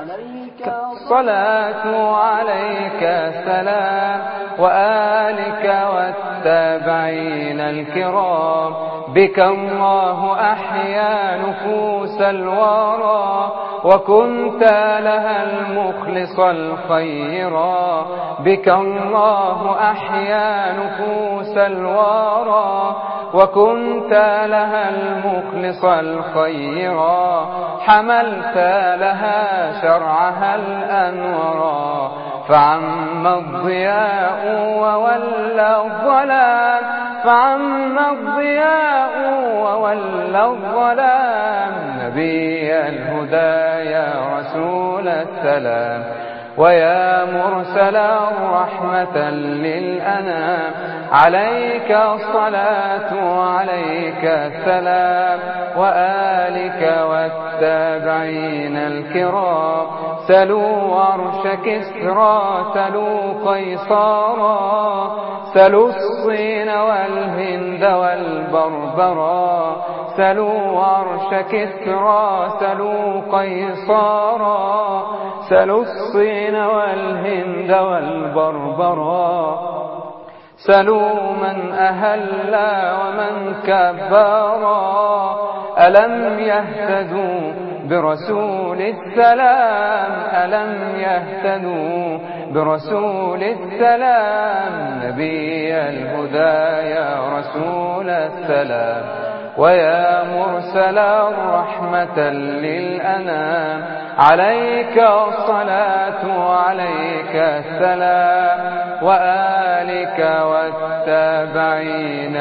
الصلاة عليك السلام وآلك والتابعين الكرام بك الله أحيا نفوس الورى وكنت لها المخلص الخيرا بك الله أحيا نفوس الورى وكنت لها المخلص الخيرا حملت لها شرعها الأنورا فعم الضياء وولى الظلام فعم الضياء وولى الظلام نبي الهدى يا رسول السلام ويا مرسل رحمة للأنام عليك الصلاة وعليك السلام وآلك والتابعين الكرام سلوا عرش كسرى سلوا قيصارا سلوا الصين والهند والبربرا سلوا عرش كسرى سلوا قيصارا سلوا الصين والهند والبربرا سلوا من أهل ومن كبرا ألم يهتدوا برسول السلام ألم يهتدوا برسول السلام نبي الهدى يا رسول السلام ويا مرسل رحمة للأنام عليك الصلاة وعليك السلام وآلك والتابعين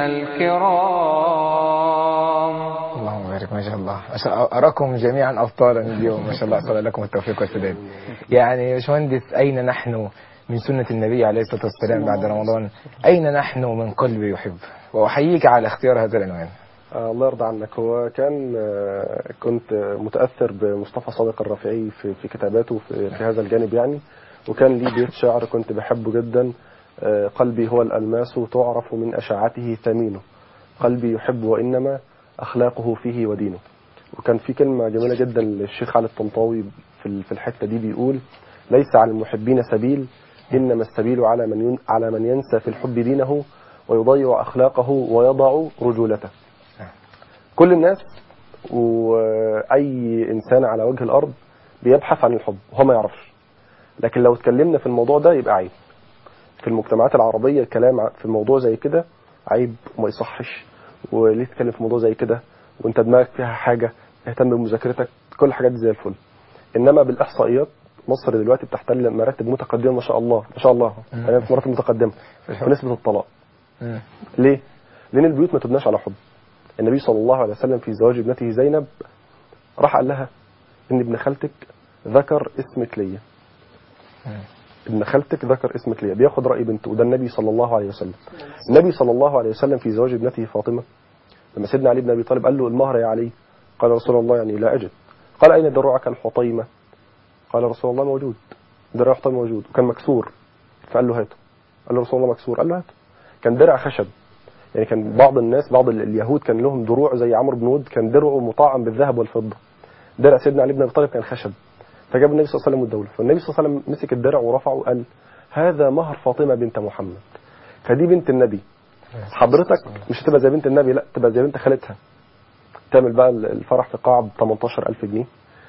الكرام اللهم بارك ما شاء الله ما شاء الله أراكم جميعا أبطالا اليوم ما شاء الله أسأل لكم التوفيق والسداد يعني يا باشمهندس أين نحن من سنة النبي عليه الصلاة والسلام بعد رمضان أين نحن من قلب يحب وأحييك على اختيار هذا العنوان آه الله يرضى عنك هو كان آه كنت متأثر بمصطفى صادق الرافعي في, في كتاباته في, في هذا الجانب يعني وكان لي بيت شعر كنت بحبه جدا آه قلبي هو الألماس تعرف من أشعته ثمينه قلبي يحب وإنما أخلاقه فيه ودينه وكان في كلمة جميلة جدا للشيخ علي الطنطاوي في في الحتة دي بيقول ليس على المحبين سبيل إنما السبيل على من ين على من ينسى في الحب دينه ويضيع أخلاقه ويضع رجولته كل الناس وأي إنسان على وجه الأرض بيبحث عن الحب وهو ما يعرفش لكن لو اتكلمنا في الموضوع ده يبقى عيب في المجتمعات العربية الكلام في الموضوع زي كده عيب وما يصحش وليه تتكلم في موضوع زي كده وانت دماغك فيها حاجة اهتم بمذاكرتك كل الحاجات دي زي الفل انما بالاحصائيات مصر دلوقتي بتحتل مراتب متقدمه ما شاء الله ما شاء الله يعني في مراتب متقدمه في نسبه الطلاق مم. ليه؟ لان البيوت ما تبناش على حب النبي صلى الله عليه وسلم في زواج ابنته زينب راح قال لها ان ابن خالتك ذكر اسمك ليا ابن خالتك ذكر اسمك ليا بياخد راي بنته وده النبي صلى الله عليه وسلم النبي صلى الله عليه وسلم في زواج ابنته فاطمه لما سيدنا علي بن ابي طالب قال له المهر يا علي قال رسول الله يعني لا اجد قال اين دروعك الحطيمه قال رسول الله موجود درع الحطيمه موجود وكان مكسور فقال له هاته قال له رسول الله مكسور قال له هاته كان درع خشب يعني كان بعض الناس بعض ال- اليهود كان لهم دروع زي عمرو بن ود كان درعه مطعم بالذهب والفضه درع سيدنا علي بن ابي طالب كان خشب فجاب النبي صلى الله عليه وسلم الدوله فالنبي صلى الله عليه وسلم مسك الدرع ورفعه وقال هذا مهر فاطمه بنت محمد فدي بنت النبي حضرتك مش هتبقى زي بنت النبي لا تبقى زي بنت خالتها تعمل بقى الفرح في قاعة ب 18000 جنيه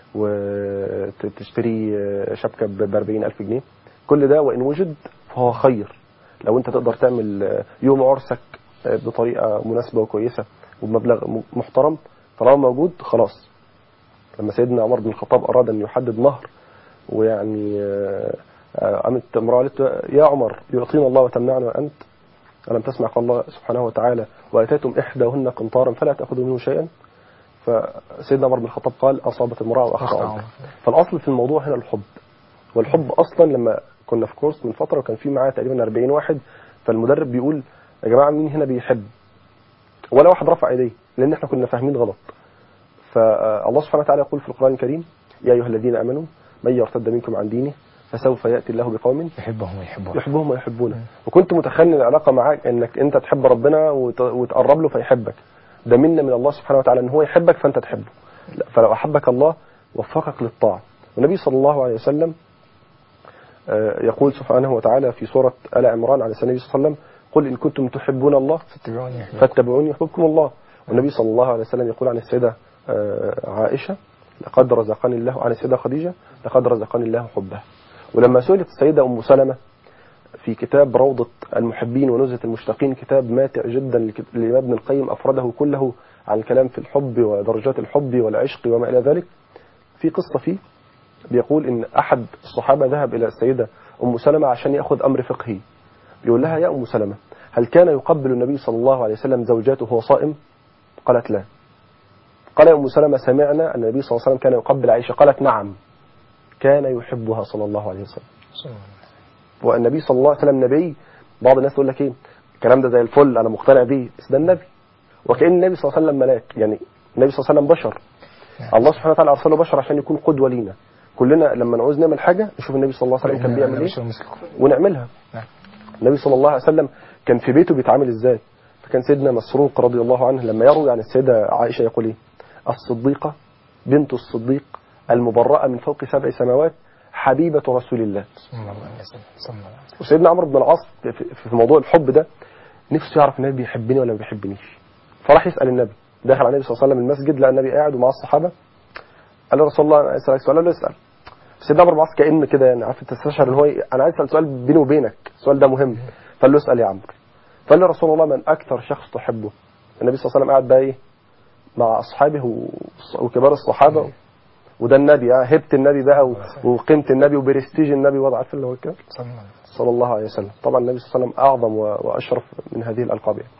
وتشتري شبكة ب 40000 جنيه كل ده وإن وجد فهو خير لو أنت تقدر تعمل يوم عرسك بطريقة مناسبة وكويسة وبمبلغ محترم طالما موجود خلاص لما سيدنا عمر بن الخطاب أراد أن يحدد مهر ويعني آه، آه، قامت امرأة قالت له، يا عمر يعطينا الله وتمنعنا وأنت ألم تسمع قال الله سبحانه وتعالى وآتيتم إحداهن قنطارا فلا تأخذوا منه شيئا فسيدنا عمر بن الخطاب قال أصابت امرأة أخطأ وأخطأ عمر. فالأصل في الموضوع هنا الحب والحب أصلا لما كنا في كورس من فترة وكان في معايا تقريبا 40 واحد فالمدرب بيقول يا جماعة مين هنا بيحب ولا واحد رفع ايديه لأن احنا كنا فاهمين غلط فالله سبحانه وتعالى يقول في القرآن الكريم يا أيها الذين آمنوا من يرتد منكم عن دينه فسوف يأتي الله بقوم يحبهم ويحبهم يحبهم ويحبونه وكنت متخيل العلاقة معاك انك انت تحب ربنا وت- وتقرب له فيحبك ده منا من الله سبحانه وتعالى ان هو يحبك فانت تحبه لا، فلو احبك الله وفقك للطاعة والنبي صلى الله عليه وسلم آه، يقول سبحانه وتعالى في سورة آل عمران على سنة النبي صلى الله عليه وسلم قل إن كنتم تحبون الله فاتبعوني يحببكم. فاتبعوني يحببكم الله والنبي صلى الله عليه وسلم يقول عن السيدة آه، عائشة لقد رزقني الله عن السيدة خديجة لقد رزقني الله حبها ولما سئلت السيدة أم سلمة في كتاب روضة المحبين ونزهة المشتاقين كتاب ماتع جدا لك- للإمام ابن القيم أفرده كله عن الكلام في الحب ودرجات الحب والعشق وما إلى ذلك في قصة فيه بيقول إن أحد الصحابة ذهب إلى السيدة أم سلمة عشان يأخذ أمر فقهي بيقول لها يا أم سلمة هل كان يقبل النبي صلى الله عليه وسلم زوجاته وهو صائم قالت لا قال يا أم سلمة سمعنا أن النبي صلى الله عليه وسلم كان يقبل عائشة قالت نعم كان يحبها صلى الله عليه وسلم والنبي صلى الله عليه وسلم نبي بعض الناس يقول لك ايه الكلام ده زي الفل انا مقتنع بيه بس ده النبي وكأن النبي صلى الله عليه وسلم ملاك يعني النبي صلى الله عليه وسلم بشر الله سبحانه وتعالى ارسله بشر عشان يكون قدوه لينا كلنا لما نعوز نعمل حاجه نشوف النبي صلى الله عليه وسلم كان بيعمل ايه بشر مثلكم ونعملها نعم. النبي صلى الله عليه وسلم كان في بيته بيتعامل ازاي فكان سيدنا مسروق رضي الله عنه لما يروي عن السيدة عائشة يقول ايه الصديقة بنت الصديق المبرأة من فوق سبع سماوات حبيبة رسول الله صلى الله عليه وسلم صلى الله عليه وسلم وسيدنا عمرو بن العاص في- في موضوع الحب ده نفسه يعرف النبي بيحبني ولا ما بيحبنيش فراح يسأل النبي دخل على النبي صلى الله عليه وسلم المسجد لقى النبي قاعد ومعاه الصحابة قال له رسول الله انا عايز اسالك سؤال قال له اسال سيدنا عمرو بن العاص كأن كده يعني عارف تستشعر ان هو ي- انا عايز اسال سؤال بيني وبينك السؤال ده مهم فقال له اسال يا عمرو فقال له رسول الله من اكثر شخص تحبه النبي صلى الله عليه وسلم قاعد بقى ايه مع اصحابه و- وكبار الصحابه وده النبي اه هبه النبي بقى و- وقيمه النبي وبرستيج النبي وضع عارف اللي هو كده صلى الله عليه وسلم صلى الله عليه وسلم طبعا النبي صلى الله عليه وسلم أعظم و- وأشرف من هذه الألقاب يعني.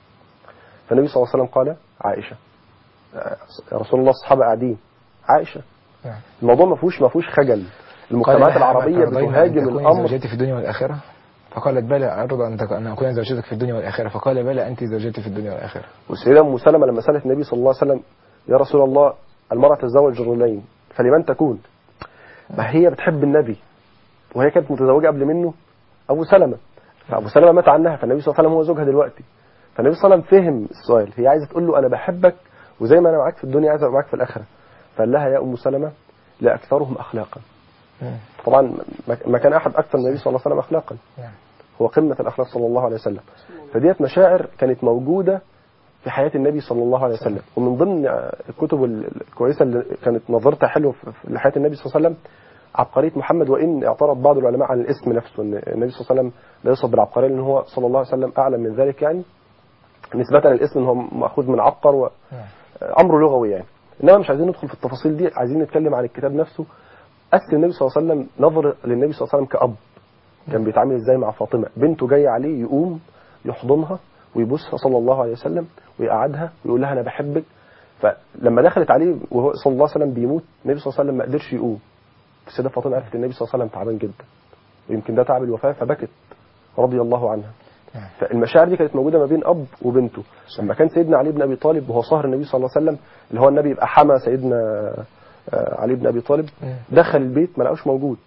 فالنبي صلى الله عليه وسلم قال عائشة آه، يا رسول الله الصحابة قاعدين عائشة نعم. الموضوع ما فيهوش ما فيهوش خجل قال المجتمعات لها العربية أما ترضين أن بتهاجم تكوني الأمر زوجتي في الدنيا والآخرة فقالت بلى أرضى أن تك- أن أكون زوجتك في الدنيا والآخرة فقال بلى أنت زوجتي في الدنيا والآخرة والسيدة أم سلمة لما سألت النبي صلى الله عليه وسلم يا رسول الله المرأة تتزوج رجلين فلمن تكون ما هي بتحب النبي وهي كانت متزوجة قبل منه أبو سلمة فأبو سلمة مات عنها فالنبي صلى الله عليه وسلم هو زوجها دلوقتي فالنبي صلى الله عليه وسلم فهم السؤال هي عايزة تقول له أنا بحبك وزي ما أنا معاك في الدنيا عايز أبقى معاك في الآخرة فقال لها يا أم سلمة لأكثرهم أخلاقا مم. طبعا ما- ما كان أحد أكثر من النبي صلى الله عليه وسلم أخلاقا نعم. هو قمة الأخلاق صلى الله عليه وسلم فديت مشاعر كانت موجودة في حياة النبي صلى الله عليه وسلم ومن ضمن الكتب الكويسة اللي كانت نظرتها حلوة في لحياة النبي صلى الله عليه وسلم عبقرية محمد وإن اعترض بعض العلماء عن الاسم نفسه أن النبي صلى الله عليه وسلم لا يوصف بالعبقرية لأن هو صلى الله عليه وسلم أعلم من ذلك يعني نسبة للاسم أنه مأخوذ من عبقر و... نعم. امر لغوي يعني انما مش عايزين ندخل في التفاصيل دي عايزين نتكلم عن الكتاب نفسه اسس النبي صلى الله عليه وسلم نظر للنبي صلى الله عليه وسلم كاب كان بيتعامل ازاي مع فاطمه بنته جايه عليه يقوم يحضنها ويبوسها صلى الله عليه وسلم ويقعدها ويقول لها انا بحبك فلما دخلت عليه وهو صلى الله عليه وسلم بيموت النبي صلى الله عليه وسلم ما قدرش يقوم السيده فاطمه عرفت النبي صلى الله عليه وسلم تعبان جدا ويمكن ده تعب الوفاه فبكت رضي الله عنها نعم. فالمشاعر دي كانت موجوده ما بين اب وبنته لما كان سيدنا علي بن ابي طالب وهو صهر النبي صلى الله عليه وسلم اللي هو النبي يبقى حمى سيدنا آه، علي بن ابي طالب مم. دخل البيت ما لقاش موجود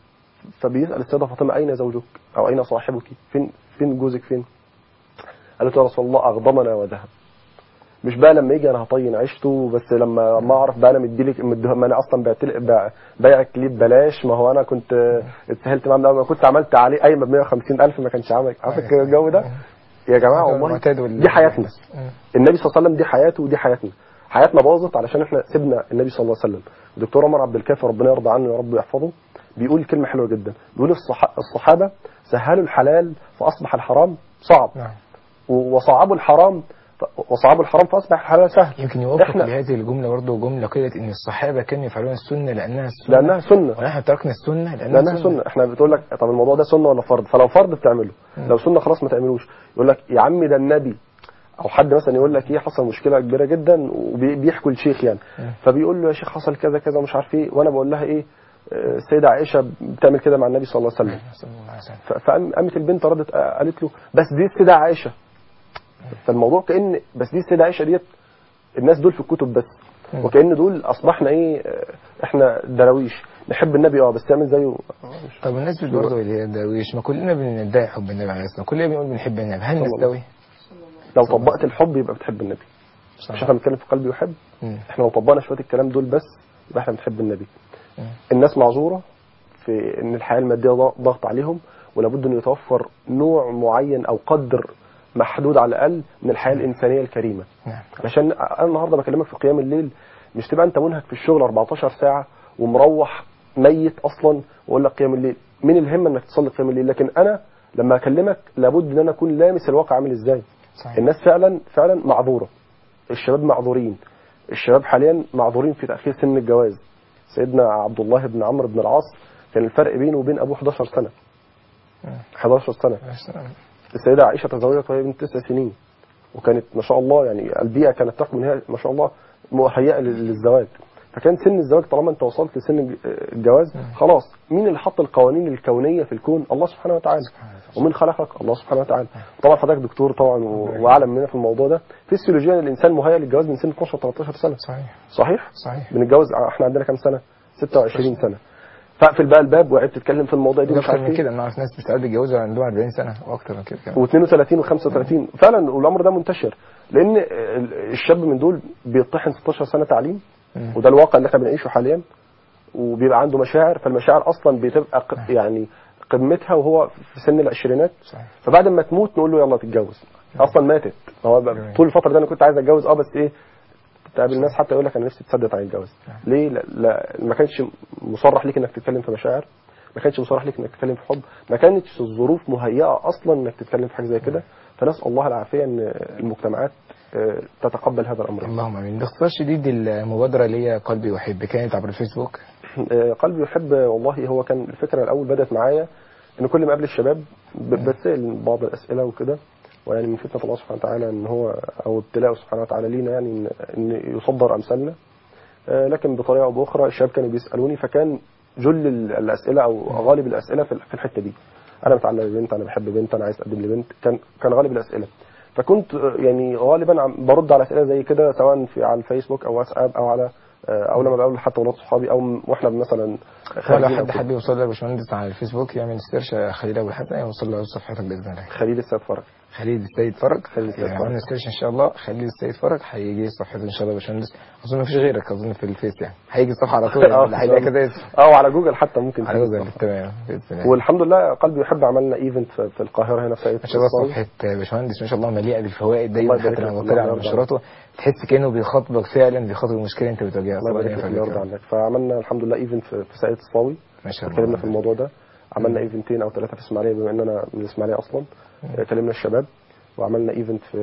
فبيسال السيده فاطمه اين زوجك او اين صاحبك فين فين جوزك فين قالت له يا رسول الله اغضمنا وذهب مش بقى لما يجي انا هطين عيشته بس لما ما اعرف بقى انا مديلك مديه- ما انا اصلا بعت بع- بايعك ليه ببلاش ما هو انا كنت آه، اتسهلت معاه من الأول، ما كنت عملت عليه قايمه ب 150 الف ما كانش عمل عارف الجو ده يا جماعه والله المعتاد وال- دي حياتنا مم. النبي صلى الله عليه وسلم دي حياته ودي حياتنا حياتنا باظت علشان احنا سيبنا النبي صلى الله عليه وسلم الدكتور عمر عبد الكافي ربنا يرضى عنه يا رب ويحفظه بيقول كلمه حلوه جدا بيقول الصح... الصحابه سهلوا الحلال فاصبح الحرام صعب نعم و- وصعبوا الحرام ف- وصعبوا الحرام فاصبح الحلال سهل يمكن يوافق إحنا- لهذه الجملة برضه جملة قيلت إن الصحابة كانوا يفعلون السنة لأنها السنة لانها سنه ونحن تركنا السنة لأنها, لانها سنه احنا بتقول لك طب الموضوع ده سنه ولا فرض فلو فرض بتعمله لو سنه خلاص ما تعملوش يقول لك يا عم ده النبي او حد مثلا يقول لك ايه حصل مشكله كبيره جدا وبيحكوا الشيخ يعني فبيقول له يا شيخ حصل كذا كذا ومش عارف ايه وانا بقول لها ايه آه، السيده عائشه بتعمل كده مع النبي صلى الله عليه وسلم صلى الله عليه وسلم. ف- فقامت البنت ردت آه، قالت له بس دي السيده عائشه فالموضوع كان بس دي السيده عائشه ديت الناس دول في الكتب بس وكأن دول اصبحنا ايه آه، احنا دراويش نحب النبي اه بس تعمل زيه طب الناس برضه اللي هي الدرويش ما كلنا بندعي حب النبي عليه الصلاة والسلام كلنا بنقول بنحب النبي هل الله. نستوي؟ لو طبقت الحب يبقى بتحب النبي مش احنا بنتكلم في قلبي يحب مم. احنا لو طبقنا شويه الكلام دول بس يبقى احنا بنحب النبي مم. الناس معذوره في ان الحياه الماديه ضغ- ضغط عليهم ولابد ان يتوفر نوع معين او قدر محدود على الاقل من الحياه الانسانيه الكريمه نعم علشان انا النهارده بكلمك في قيام الليل مش تبقى انت منهك في الشغل 14 ساعه ومروح ميت اصلا واقول لك قيام الليل مين الهمه انك تصلي قيام الليل لكن انا لما اكلمك لابد ان انا اكون لامس الواقع عامل ازاي صحيح الناس فعلا فعلا معذوره الشباب معذورين الشباب حاليا معذورين في تاخير سن الجواز سيدنا عبد الله بن عمرو بن العاص كان الفرق بينه وبين ابوه 11 سنه 11 سنه السيده عائشه تزوجت وهي بنت تسع سنين وكانت ما شاء الله يعني البيئه كانت تحكم ان هي ما شاء الله مهيئه لل- للزواج فكان سن الزواج طالما انت وصلت لسن الج- الجواز خلاص مين اللي حط القوانين الكونيه في الكون الله سبحانه وتعالى ومين خلقك الله سبحانه وتعالى طبعا حضرتك دكتور طبعا و- واعلم مننا في الموضوع ده فيسيولوجيا الانسان مهيئ للجواز من سن 12 13 سنه صحيح صحيح صحيح بنتجوز احنا عندنا كام سنه 26 سنه فاقفل بقى الباب وقعدت تتكلم في الموضوع دي مش اكتر عارف من ايه كده انا اعرف ناس بتساعد يتجوزوا عندهم 40 سنه واكتر من كده كمان و32 و35 فعلا والامر ده منتشر لان ال- الشاب من دول بيطحن 16 سنه تعليم مم. وده الواقع اللي احنا بنعيشه حاليا وبيبقى عنده مشاعر فالمشاعر اصلا بتبقى ق- يعني قمتها وهو في سن العشرينات صحيح فبعد ما تموت نقول له يلا تتجوز اصلا ماتت هو بقى جميل. طول الفتره دي انا كنت عايز اتجوز اه بس ايه تقابل ناس حتى يقول لك انا نفسي تصدق عن الجواز ليه لا, لا ما كانش مصرح ليك انك تتكلم في مشاعر ما كانش مصرح ليك انك تتكلم في حب ما كانتش الظروف مهيئه اصلا انك تتكلم في حاجه زي كده فنسال الله العافيه ان المجتمعات آه، تتقبل هذا الامر اللهم امين باختصار شديد المبادره اللي هي قلبي يحب كانت عبر الفيسبوك آه، قلبي يحب والله هو كان الفكره الاول بدات معايا ان كل ما اقابل الشباب ب- بسال بعض الاسئله وكده ويعني من فتنه الله سبحانه وتعالى ان هو او ابتلاءه سبحانه وتعالى لينا يعني ان, إن يصدر امثالنا آه، لكن بطريقه او باخرى الشباب كانوا بيسالوني فكان جل ال- الاسئله او غالب الاسئله في في الحته دي انا متعلق ببنت انا بحب بنت انا عايز اقدم لبنت كان كان غالب الاسئله فكنت آه، يعني غالبا عم- برد على اسئله زي كده سواء في على الفيسبوك او واتساب او على آه، او لما بقابل حتى ولاد صحابي او م- واحنا مثلا ولا خارجين أو حد كده. حد يوصل لك يا باشمهندس على الفيسبوك يعمل سيرش خليل ابو الحسن يوصل له صفحتك باذن الله خليل السيد فرج خليل السيد فرج خليل السيد يعني فرج. عملنا سيرش ان شاء الله خليل السيد فرج هيجي صفحته ان شاء الله يا باشمهندس اظن مفيش غيرك اظن في الفيس يعني هيجي الصفحه على طول يعني آه، ولا هيلاقي إن شاء كذا الله. اسم اه وعلى جوجل حتى ممكن على تجيب جوجل صفحة. تمام باذن الله والحمد لله قلبي يحب عملنا ايفنت في في القاهره هنا في سيد ما شاء الله الصاوي. صفحة باشمهندس ما شاء الله مليئة بالفوائد دايما الله يبارك حتى لك، لما الله بطلع على يرضى نشراته تحس كأنه بيخاطبك فعلا بيخاطب المشكلة انت بتواجهها الله ربنا يبارك لك ينفع الله بك يرضى يا رب. عنك فعملنا الحمد لله ايفنت في في سيد الصاوي ما شاء الله اتكلمنا في الموضوع ده عملنا ايفنتين او ثلاثه في اسماعيليه بما ان انا من الاسماعيليه اصلا كلمنا الشباب وعملنا ايفنت في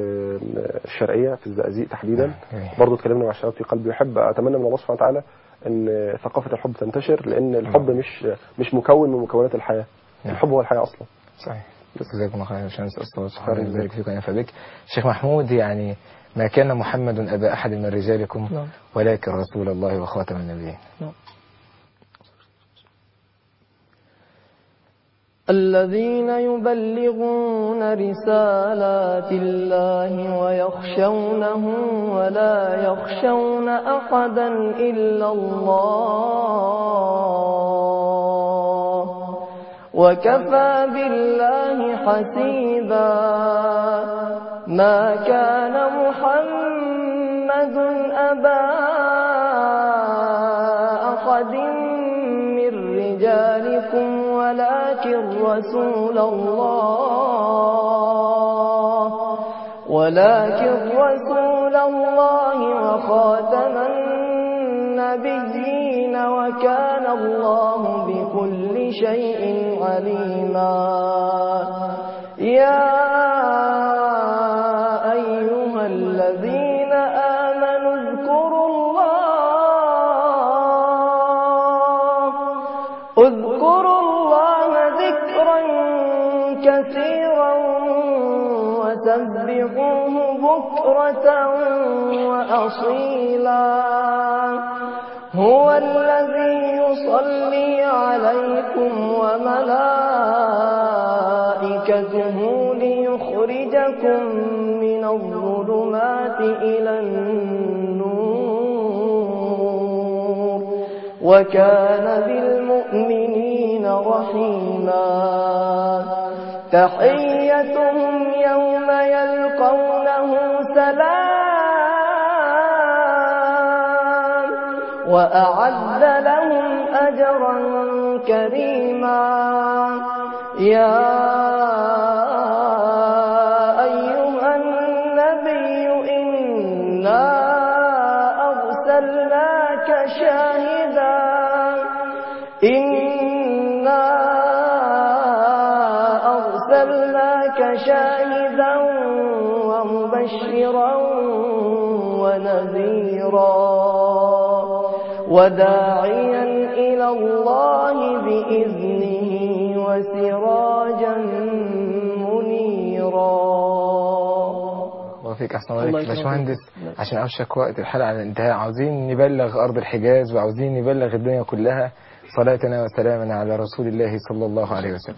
الشرقيه في الزقازيق تحديدا جميل. برضه اتكلمنا مع الشباب في قلبي يحب اتمنى من الله سبحانه وتعالى ان ثقافه الحب تنتشر لان الحب مش مش مكون من مكونات الحياه نعم. الحب هو الحياه اصلا صحيح جزاكم الله خير يا باشمهندس أسطى خير سبحانه جزاك. يبارك فيك وينفع بك شيخ محمود يعني ما كان محمد أبا أحد من رجالكم نعم. ولكن رسول الله وخاتم النبيين نعم. الذين يبلغون رسالات الله ويخشونه ولا يخشون أحدا إلا الله وكفى بالله حسيبا ما كان محمد أبا أحد من رجالكم ولكن رسول الله ولكن رسول الله وخاتم النبيين وكان الله بكل شيء عليما يا أيها الذين آمنوا اذكروا الله اذكروا الله ذكرا كثيرا وسبحوه بكرة وأصيلا هو الذي يصلي عليكم وملائكته ليخرجكم من الظلمات إلى النور وكان بالمؤمنين رحيما تحيتهم يوم يلقونه سلام وأعد لهم أجرا كريما يا أيها النبي إنا أرسلناك شاهدا إنا أرسلناك شاهدا ومبشرا ونذيرا وداعيا إلى الله بإذنه وسراجا منيرا وفيك أحسن الله عليك يكرمك. باشمهندس عشان أوشك وقت الحلقة على الانتهاء عاوزين نبلغ أرض الحجاز وعاوزين نبلغ الدنيا كلها صلاتنا وسلامنا على رسول الله صلى الله عليه وسلم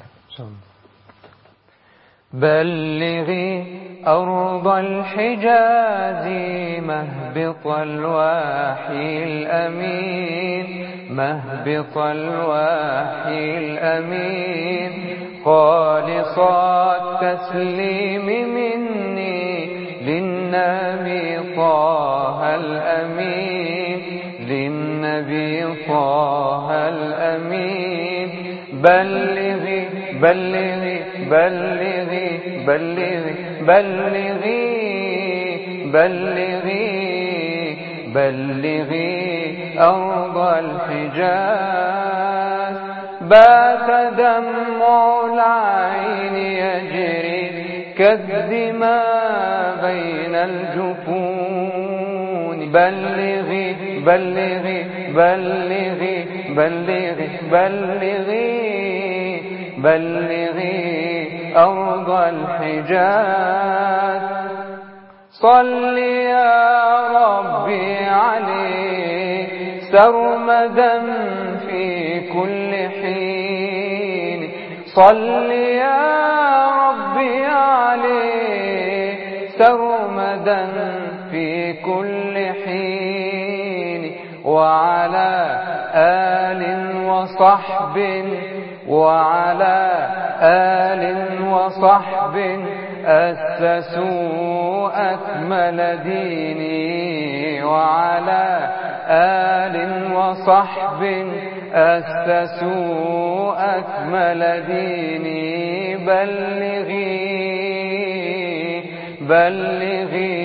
بلغي أرض الحجاز مهبط الوحي الأمين مهبط الوحي الأمين خالص التسليم مني للنبي طه الأمين للنبي طه الأمين بلغي بلغي بلغي بلغي بلغي بلغي بلغي أرض الحجاز بات دمع العين يجري كالدماء بين الجفون بلغي بلغي بلغي بلغي بلغي بلغي أرض الحجاز صل يا ربي عليه سرمدا في كل حين صل يا ربي عليه سرمدا في كل حين وعلى آل وصحب وعلى آل وصحب أسسوا أكمل ديني وعلى آل وصحب أسسوا أكمل ديني بلغي بلغي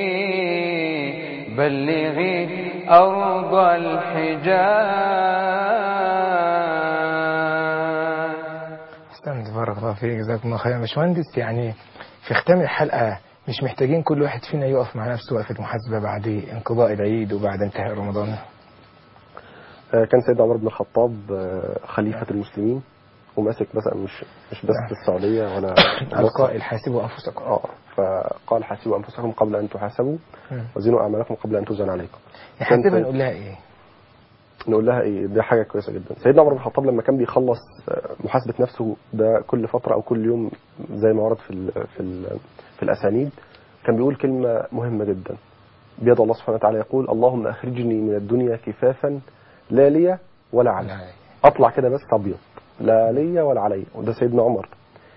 بلغي أرض الحجاز أحسنت بارك الله فيك جزاكم الله خيرا يا باشمهندس يعني في ختام الحلقة مش محتاجين كل واحد فينا يقف مع نفسه وقفة محاسبة بعد انقضاء العيد وبعد انتهاء رمضان آه، كان سيدنا عمر بن الخطاب آه، خليفة المسلمين وماسك مثلا مش مش بس في السعودية ولا القائل حاسبوا أنفسكم اه فقال حاسبوا أنفسكم قبل أن تحاسبوا مم. وزنوا أعمالكم قبل أن توزن عليكم نحاسبها كان نقول لها إيه نقول لها ايه دي حاجه كويسه جدا سيدنا عمر بن الخطاب لما كان بيخلص آه، محاسبه نفسه ده كل فتره او كل يوم زي ما ورد في ال في ال في الاسانيد كان بيقول كلمه مهمه جدا بيد الله سبحانه وتعالى يقول اللهم اخرجني من الدنيا كفافا لا لي ولا علي لا. اطلع كده بس ابيض لا لي ولا علي وده سيدنا عمر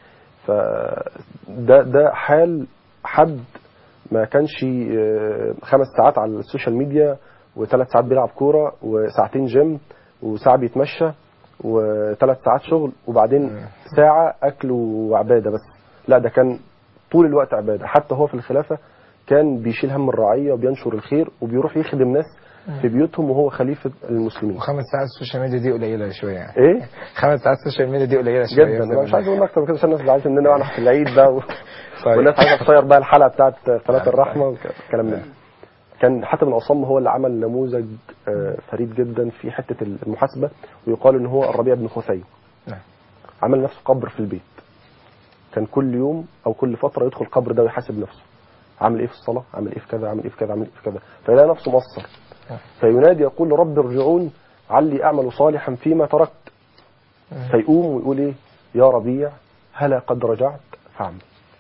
فده ده حال حد ما كانش آه، خمس ساعات على السوشيال ميديا وثلاث ساعات بيلعب كوره وساعتين جيم وساعه بيتمشى وثلاث ساعات شغل وبعدين ساعه اكل وعباده بس لا ده كان طول الوقت عباده حتى هو في الخلافه كان بيشيل هم الرعيه وبينشر الخير وبيروح يخدم ناس في بيوتهم وهو خليفه المسلمين وخمس ساعات السوشيال ميديا دي قليله شويه يعني ايه خمس ساعات السوشيال ميديا دي قليله شويه جدا بسبب انا مش عايز ده. اقول اكتر من كده عشان الناس زعلت مننا واحنا في العيد بقى و... طيب. والناس عايزه تصير بقى الحلقه بتاعت صلاه طيب. الرحمه والكلام من ده كان حاتم بن عصام هو اللي عمل نموذج آه، فريد جدا في حته المحاسبه ويقال ان هو الربيع بن خثيم نعم. عمل نفسه قبر في البيت كان كل يوم او كل فتره يدخل القبر ده ويحاسب نفسه عامل ايه في الصلاه عامل ايه في كذا عامل ايه في كذا عامل ايه في كذا فيلاقي نفسه مقصر فينادي يقول رب ارجعون علي اعمل صالحا فيما تركت فيقوم ويقول ايه يا ربيع هلا قد رجعت فاعمل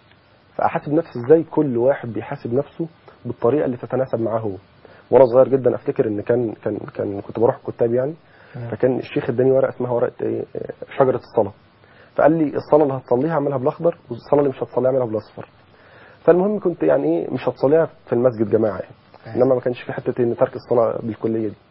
فاحاسب نفسي ازاي كل واحد بيحاسب نفسه بالطريقه اللي تتناسب معاه هو وانا صغير جدا افتكر ان كان كان كان كنت بروح كتاب يعني فكان الشيخ اداني ورقه اسمها ورقه ايه آه، شجره الصلاه فقال لي الصلاه اللي هتصليها اعملها بالاخضر والصلاه اللي مش هتصليها اعملها بالاصفر فالمهم كنت يعني ايه مش هتصليها في المسجد جماعه يعني انما ما كانش في حته ان ترك الصلاه بالكليه دي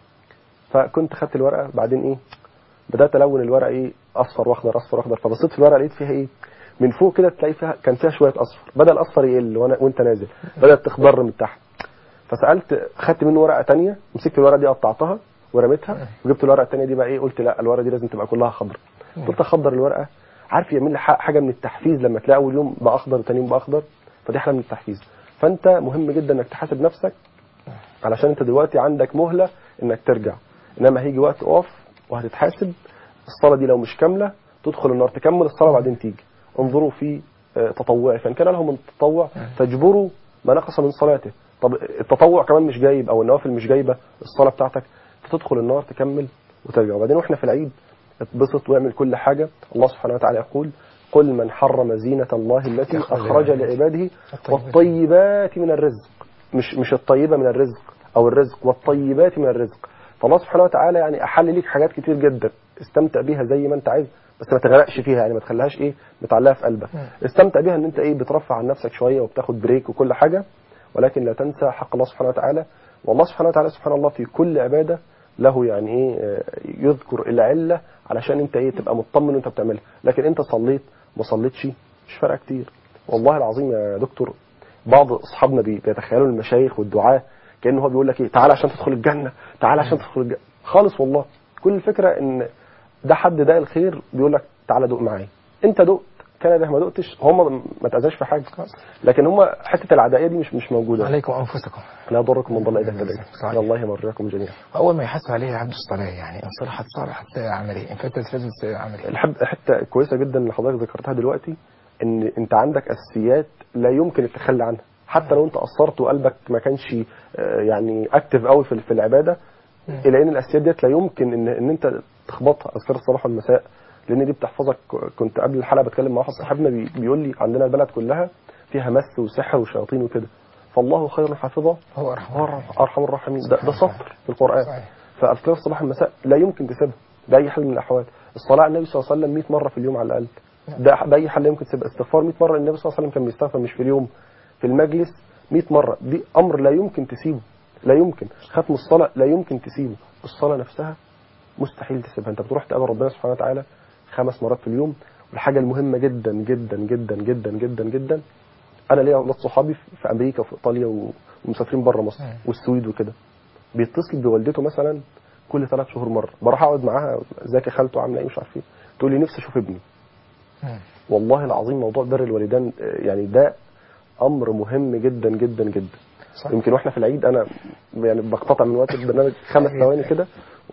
فكنت خدت الورقه بعدين ايه بدات الون الورقه ايه اصفر واخضر اصفر واخضر فبصيت في الورقه لقيت فيها ايه من فوق كده تلاقي فيها كان فيها شويه اصفر بدا الاصفر يقل وانا وانت نازل بدات تخضر من تحت فسالت خدت منه ورقه تانية مسكت الورقه دي قطعتها ورميتها وجبت الورقه التانية دي بقى ايه قلت لا الورقه دي لازم تبقى كلها خضر قلت اخضر الورقه عارف يعمل لي ح- حاجه من التحفيز لما تلاقي اول يوم بقى اخضر وتاني يوم بقى اخضر فدي حاله من التحفيز فانت مهم جدا انك تحاسب نفسك علشان انت دلوقتي عندك مهله انك ترجع انما هيجي وقت اقف وهتتحاسب الصلاه دي لو مش كامله تدخل النار تكمل الصلاه وبعدين تيجي انظروا في آه، تطوعي فان كان لهم من تطوع فاجبروا ما نقص من صلاته طب التطوع كمان مش جايب او النوافل مش جايبه الصلاه بتاعتك تدخل النار تكمل وترجع وبعدين واحنا في العيد اتبسط واعمل كل حاجه الله سبحانه وتعالى يقول قل من حرم زينة الله التي أخرج أخرج لعباده والطيبات من الرزق مش مش الطيبة من الرزق أو الرزق والطيبات من الرزق فالله سبحانه وتعالى يعني أحل ليك حاجات كتير جدا استمتع بيها زي ما أنت عايز بس ما تغرقش فيها يعني ما تخليهاش ايه متعلقه في قلبك استمتع بيها ان انت ايه بترفع عن نفسك شويه وبتاخد بريك وكل حاجه ولكن لا تنسى حق الله سبحانه وتعالى والله سبحانه وتعالى سبحان الله في كل عباده له يعني ايه آه، يذكر العله علشان انت ايه تبقى مطمن وانت بتعملها لكن انت صليت ما صليتش مش فارقه كتير والله العظيم يا دكتور بعض اصحابنا بي- بيتخيلوا المشايخ والدعاة كانه هو بيقول لك ايه تعال عشان تدخل الجنه تعال عشان تدخل الجنه خالص والله كل الفكره ان ده حد ده الخير بيقول لك تعالى دوق معايا انت دقت كان ده ما دقتش هم ما تاذاش في حاجه لكن هم حته العدائيه دي مش مش موجوده عليكم انفسكم لا يضركم من ضل اذا اهتديتم صحيح. الى الله مرجعكم جميعا اول ما يحاسب عليه عبد الصلاه يعني ان صلحت صلحت عمل ايه ان فاتت فاتت عمل ايه الحب حته كويسه جدا اللي حضرتك ذكرتها دلوقتي ان انت عندك اساسيات لا يمكن التخلي عنها حتى لو انت قصرت وقلبك ما كانش آه، يعني اكتف قوي في في العباده الا ان الاساسيات ديت لا يمكن ان ان انت تخبطها اذكار الصباح والمساء لان دي بتحفظك كنت قبل الحلقه بتكلم مع واحد صاحبنا بي- بيقول لي عندنا البلد كلها فيها مس وسحر وشياطين وكده فالله خير حافظا هو ارحم هو ارحم الراحمين ده, ده سطر في القران صحيح. فاذكار الصباح والمساء لا يمكن تسيبها باي حال من الاحوال الصلاه على النبي صلى الله عليه وسلم 100 مره في اليوم على الاقل ده باي حال لا يمكن تسيبها استغفار 100 مره النبي صلى الله عليه وسلم كان بيستغفر مش في اليوم في المجلس 100 مره دي امر لا يمكن تسيبه لا يمكن ختم الصلاه لا يمكن تسيبه الصلاه نفسها مستحيل تسيبها انت بتروح تقابل ربنا سبحانه وتعالى خمس مرات في اليوم والحاجه المهمه جدا جدا جدا جدا جدا جدا انا ليا ناس صحابي في امريكا وفي ايطاليا و- ومسافرين بره مصر مم. والسويد وكده بيتصل بوالدته مثلا كل ثلاث شهور مره بروح اقعد معاها ازيك يا خالته عامله ايه مش عارف ايه تقول لي نفسي اشوف ابني مم. والله العظيم موضوع بر الوالدين آه، يعني ده امر مهم جدا جدا جدا صح. يمكن واحنا في العيد انا يعني بقتطع من وقت البرنامج خمس ثواني كده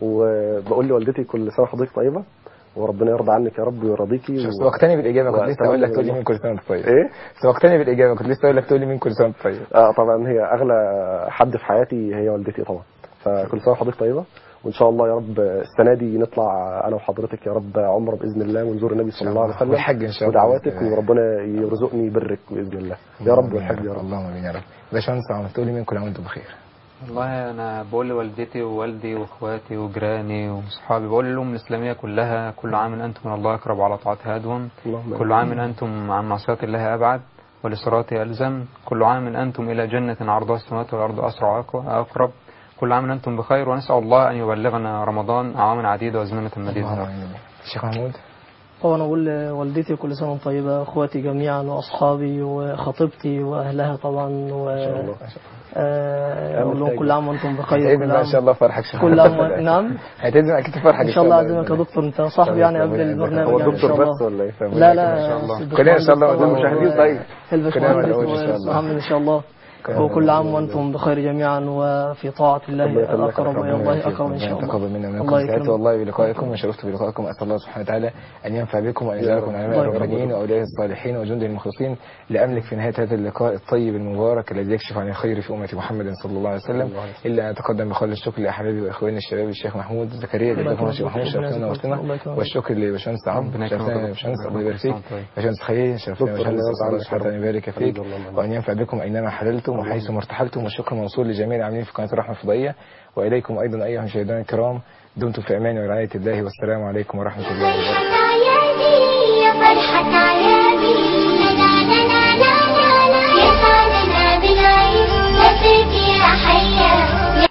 وبقول لوالدتي كل سنه وحضرتك طيبه وربنا يرضى عنك يا رب ويرضيكي شوف، سبقتني بالاجابه كنت لسه اقول لك تقول لي وأتمنى مين كل سنه وانت طيب ايه سبقتني بالاجابه كنت لسه اقول لك تقول لي مين كل سنه وانت طيب اه طبعا هي اغلى حد في حياتي هي والدتي طبعا فكل سنه وحضرتك طيبه وان شاء الله يا رب السنه دي نطلع انا وحضرتك يا رب عمره باذن الله ونزور النبي صلى الله عليه وسلم والحج إن شاء الله. ودعواتك بإذن الله. وربنا يرزقني برك باذن الله يا رب والحج يا رب اللهم امين يا رب باشمهندس عمر تقولي مين كل عام وانتم بخير والله انا بقول لوالدتي ووالدي واخواتي وجيراني واصحابي بقول لهم الاسلاميه كلها كل عام انتم من الله اقرب على طاعه هادهم اللهم كل عام انتم عن معصيه الله ابعد ولصراطه الزم كل عام انتم الى جنه عرضها السماوات والارض اسرع وأق- اقرب كل عام انتم بخير ونسال الله ان يبلغنا رمضان اعواما عديده وازمنه اللهم مديده امين الشيخ محمود طبعا أقول لوالدتي كل سنة وانتم طيبة أخواتي جميعا وأصحابي وخطيبتي وأهلها طبعا و ان شاء الله آه، أقول لهم محتاج. كل عام وأنتم بخير هتعزم كل بقى ان عام شاء الله فرحك شيخ كل محمود. عام نعم هتعزم اكيد فرحك إن شاء الله أعزمك يا بإذن دكتور أنت صاحبي يعني قبل ربنا البرنامج يبارك هو يعني إن شاء الدكتور الله بس ولا ايه فاهم؟ لا لا إن شاء الله. الباشمهندس كلنا إن شاء الله طبعاً والمشاهدين و- طيب. الباشمهندس كلنا مدعوين إن شاء الله. محمد إن شاء الله وكل عام وأنتم بخير جميعا وفي طاعة ربنا الله يخليك. الأقرب ربنا إلى الله يبارك فيكم. أقرب إن شاء ربنا الله يتقبل منا الله ومنكم سعدت يكرمك. والله بلقائكم وشرفت بلقائكم اسال الله سبحانه وتعالى ان ينفع بكم وان يجعلكم علماء الله يكرمك. الربانيين واولياء الصالحين وجند المخلصين لاملك في نهايه هذا اللقاء الطيب المبارك الذي يكشف عن الخير في امه محمد صلى الله عليه وسلم الا ان اتقدم بخالص الشكر لاحبابي واخواني الشباب الشيخ محمود زكريا الله جزاكم الله يكرمك. شيخ محمود ربنا شرفتنا يجزاك ونورتنا الله يكرمك. والشكر لباشمهندس عمرو ربنا يكرمك. شرفتنا يا باشمهندس الله يبارك فيك طيب. باشمهندس خليل شرفتنا يا دكتور، باشمهندس الله الله يرضى سبحانه عنك. وتعالى يبارك فيك الحمد لله. وأن ينفع بكم أينما حللتم وحيث ما ارتحلتم والشكر موصول لجميع العاملين في قناة الرحمة الفضائية وإليكم أيضا أيها المشاهدون الكرام دمتم في أمان ورعاية الله والسلام عليكم ورحمة الله وبركاته فرحة عيالي يا فرحة عيالي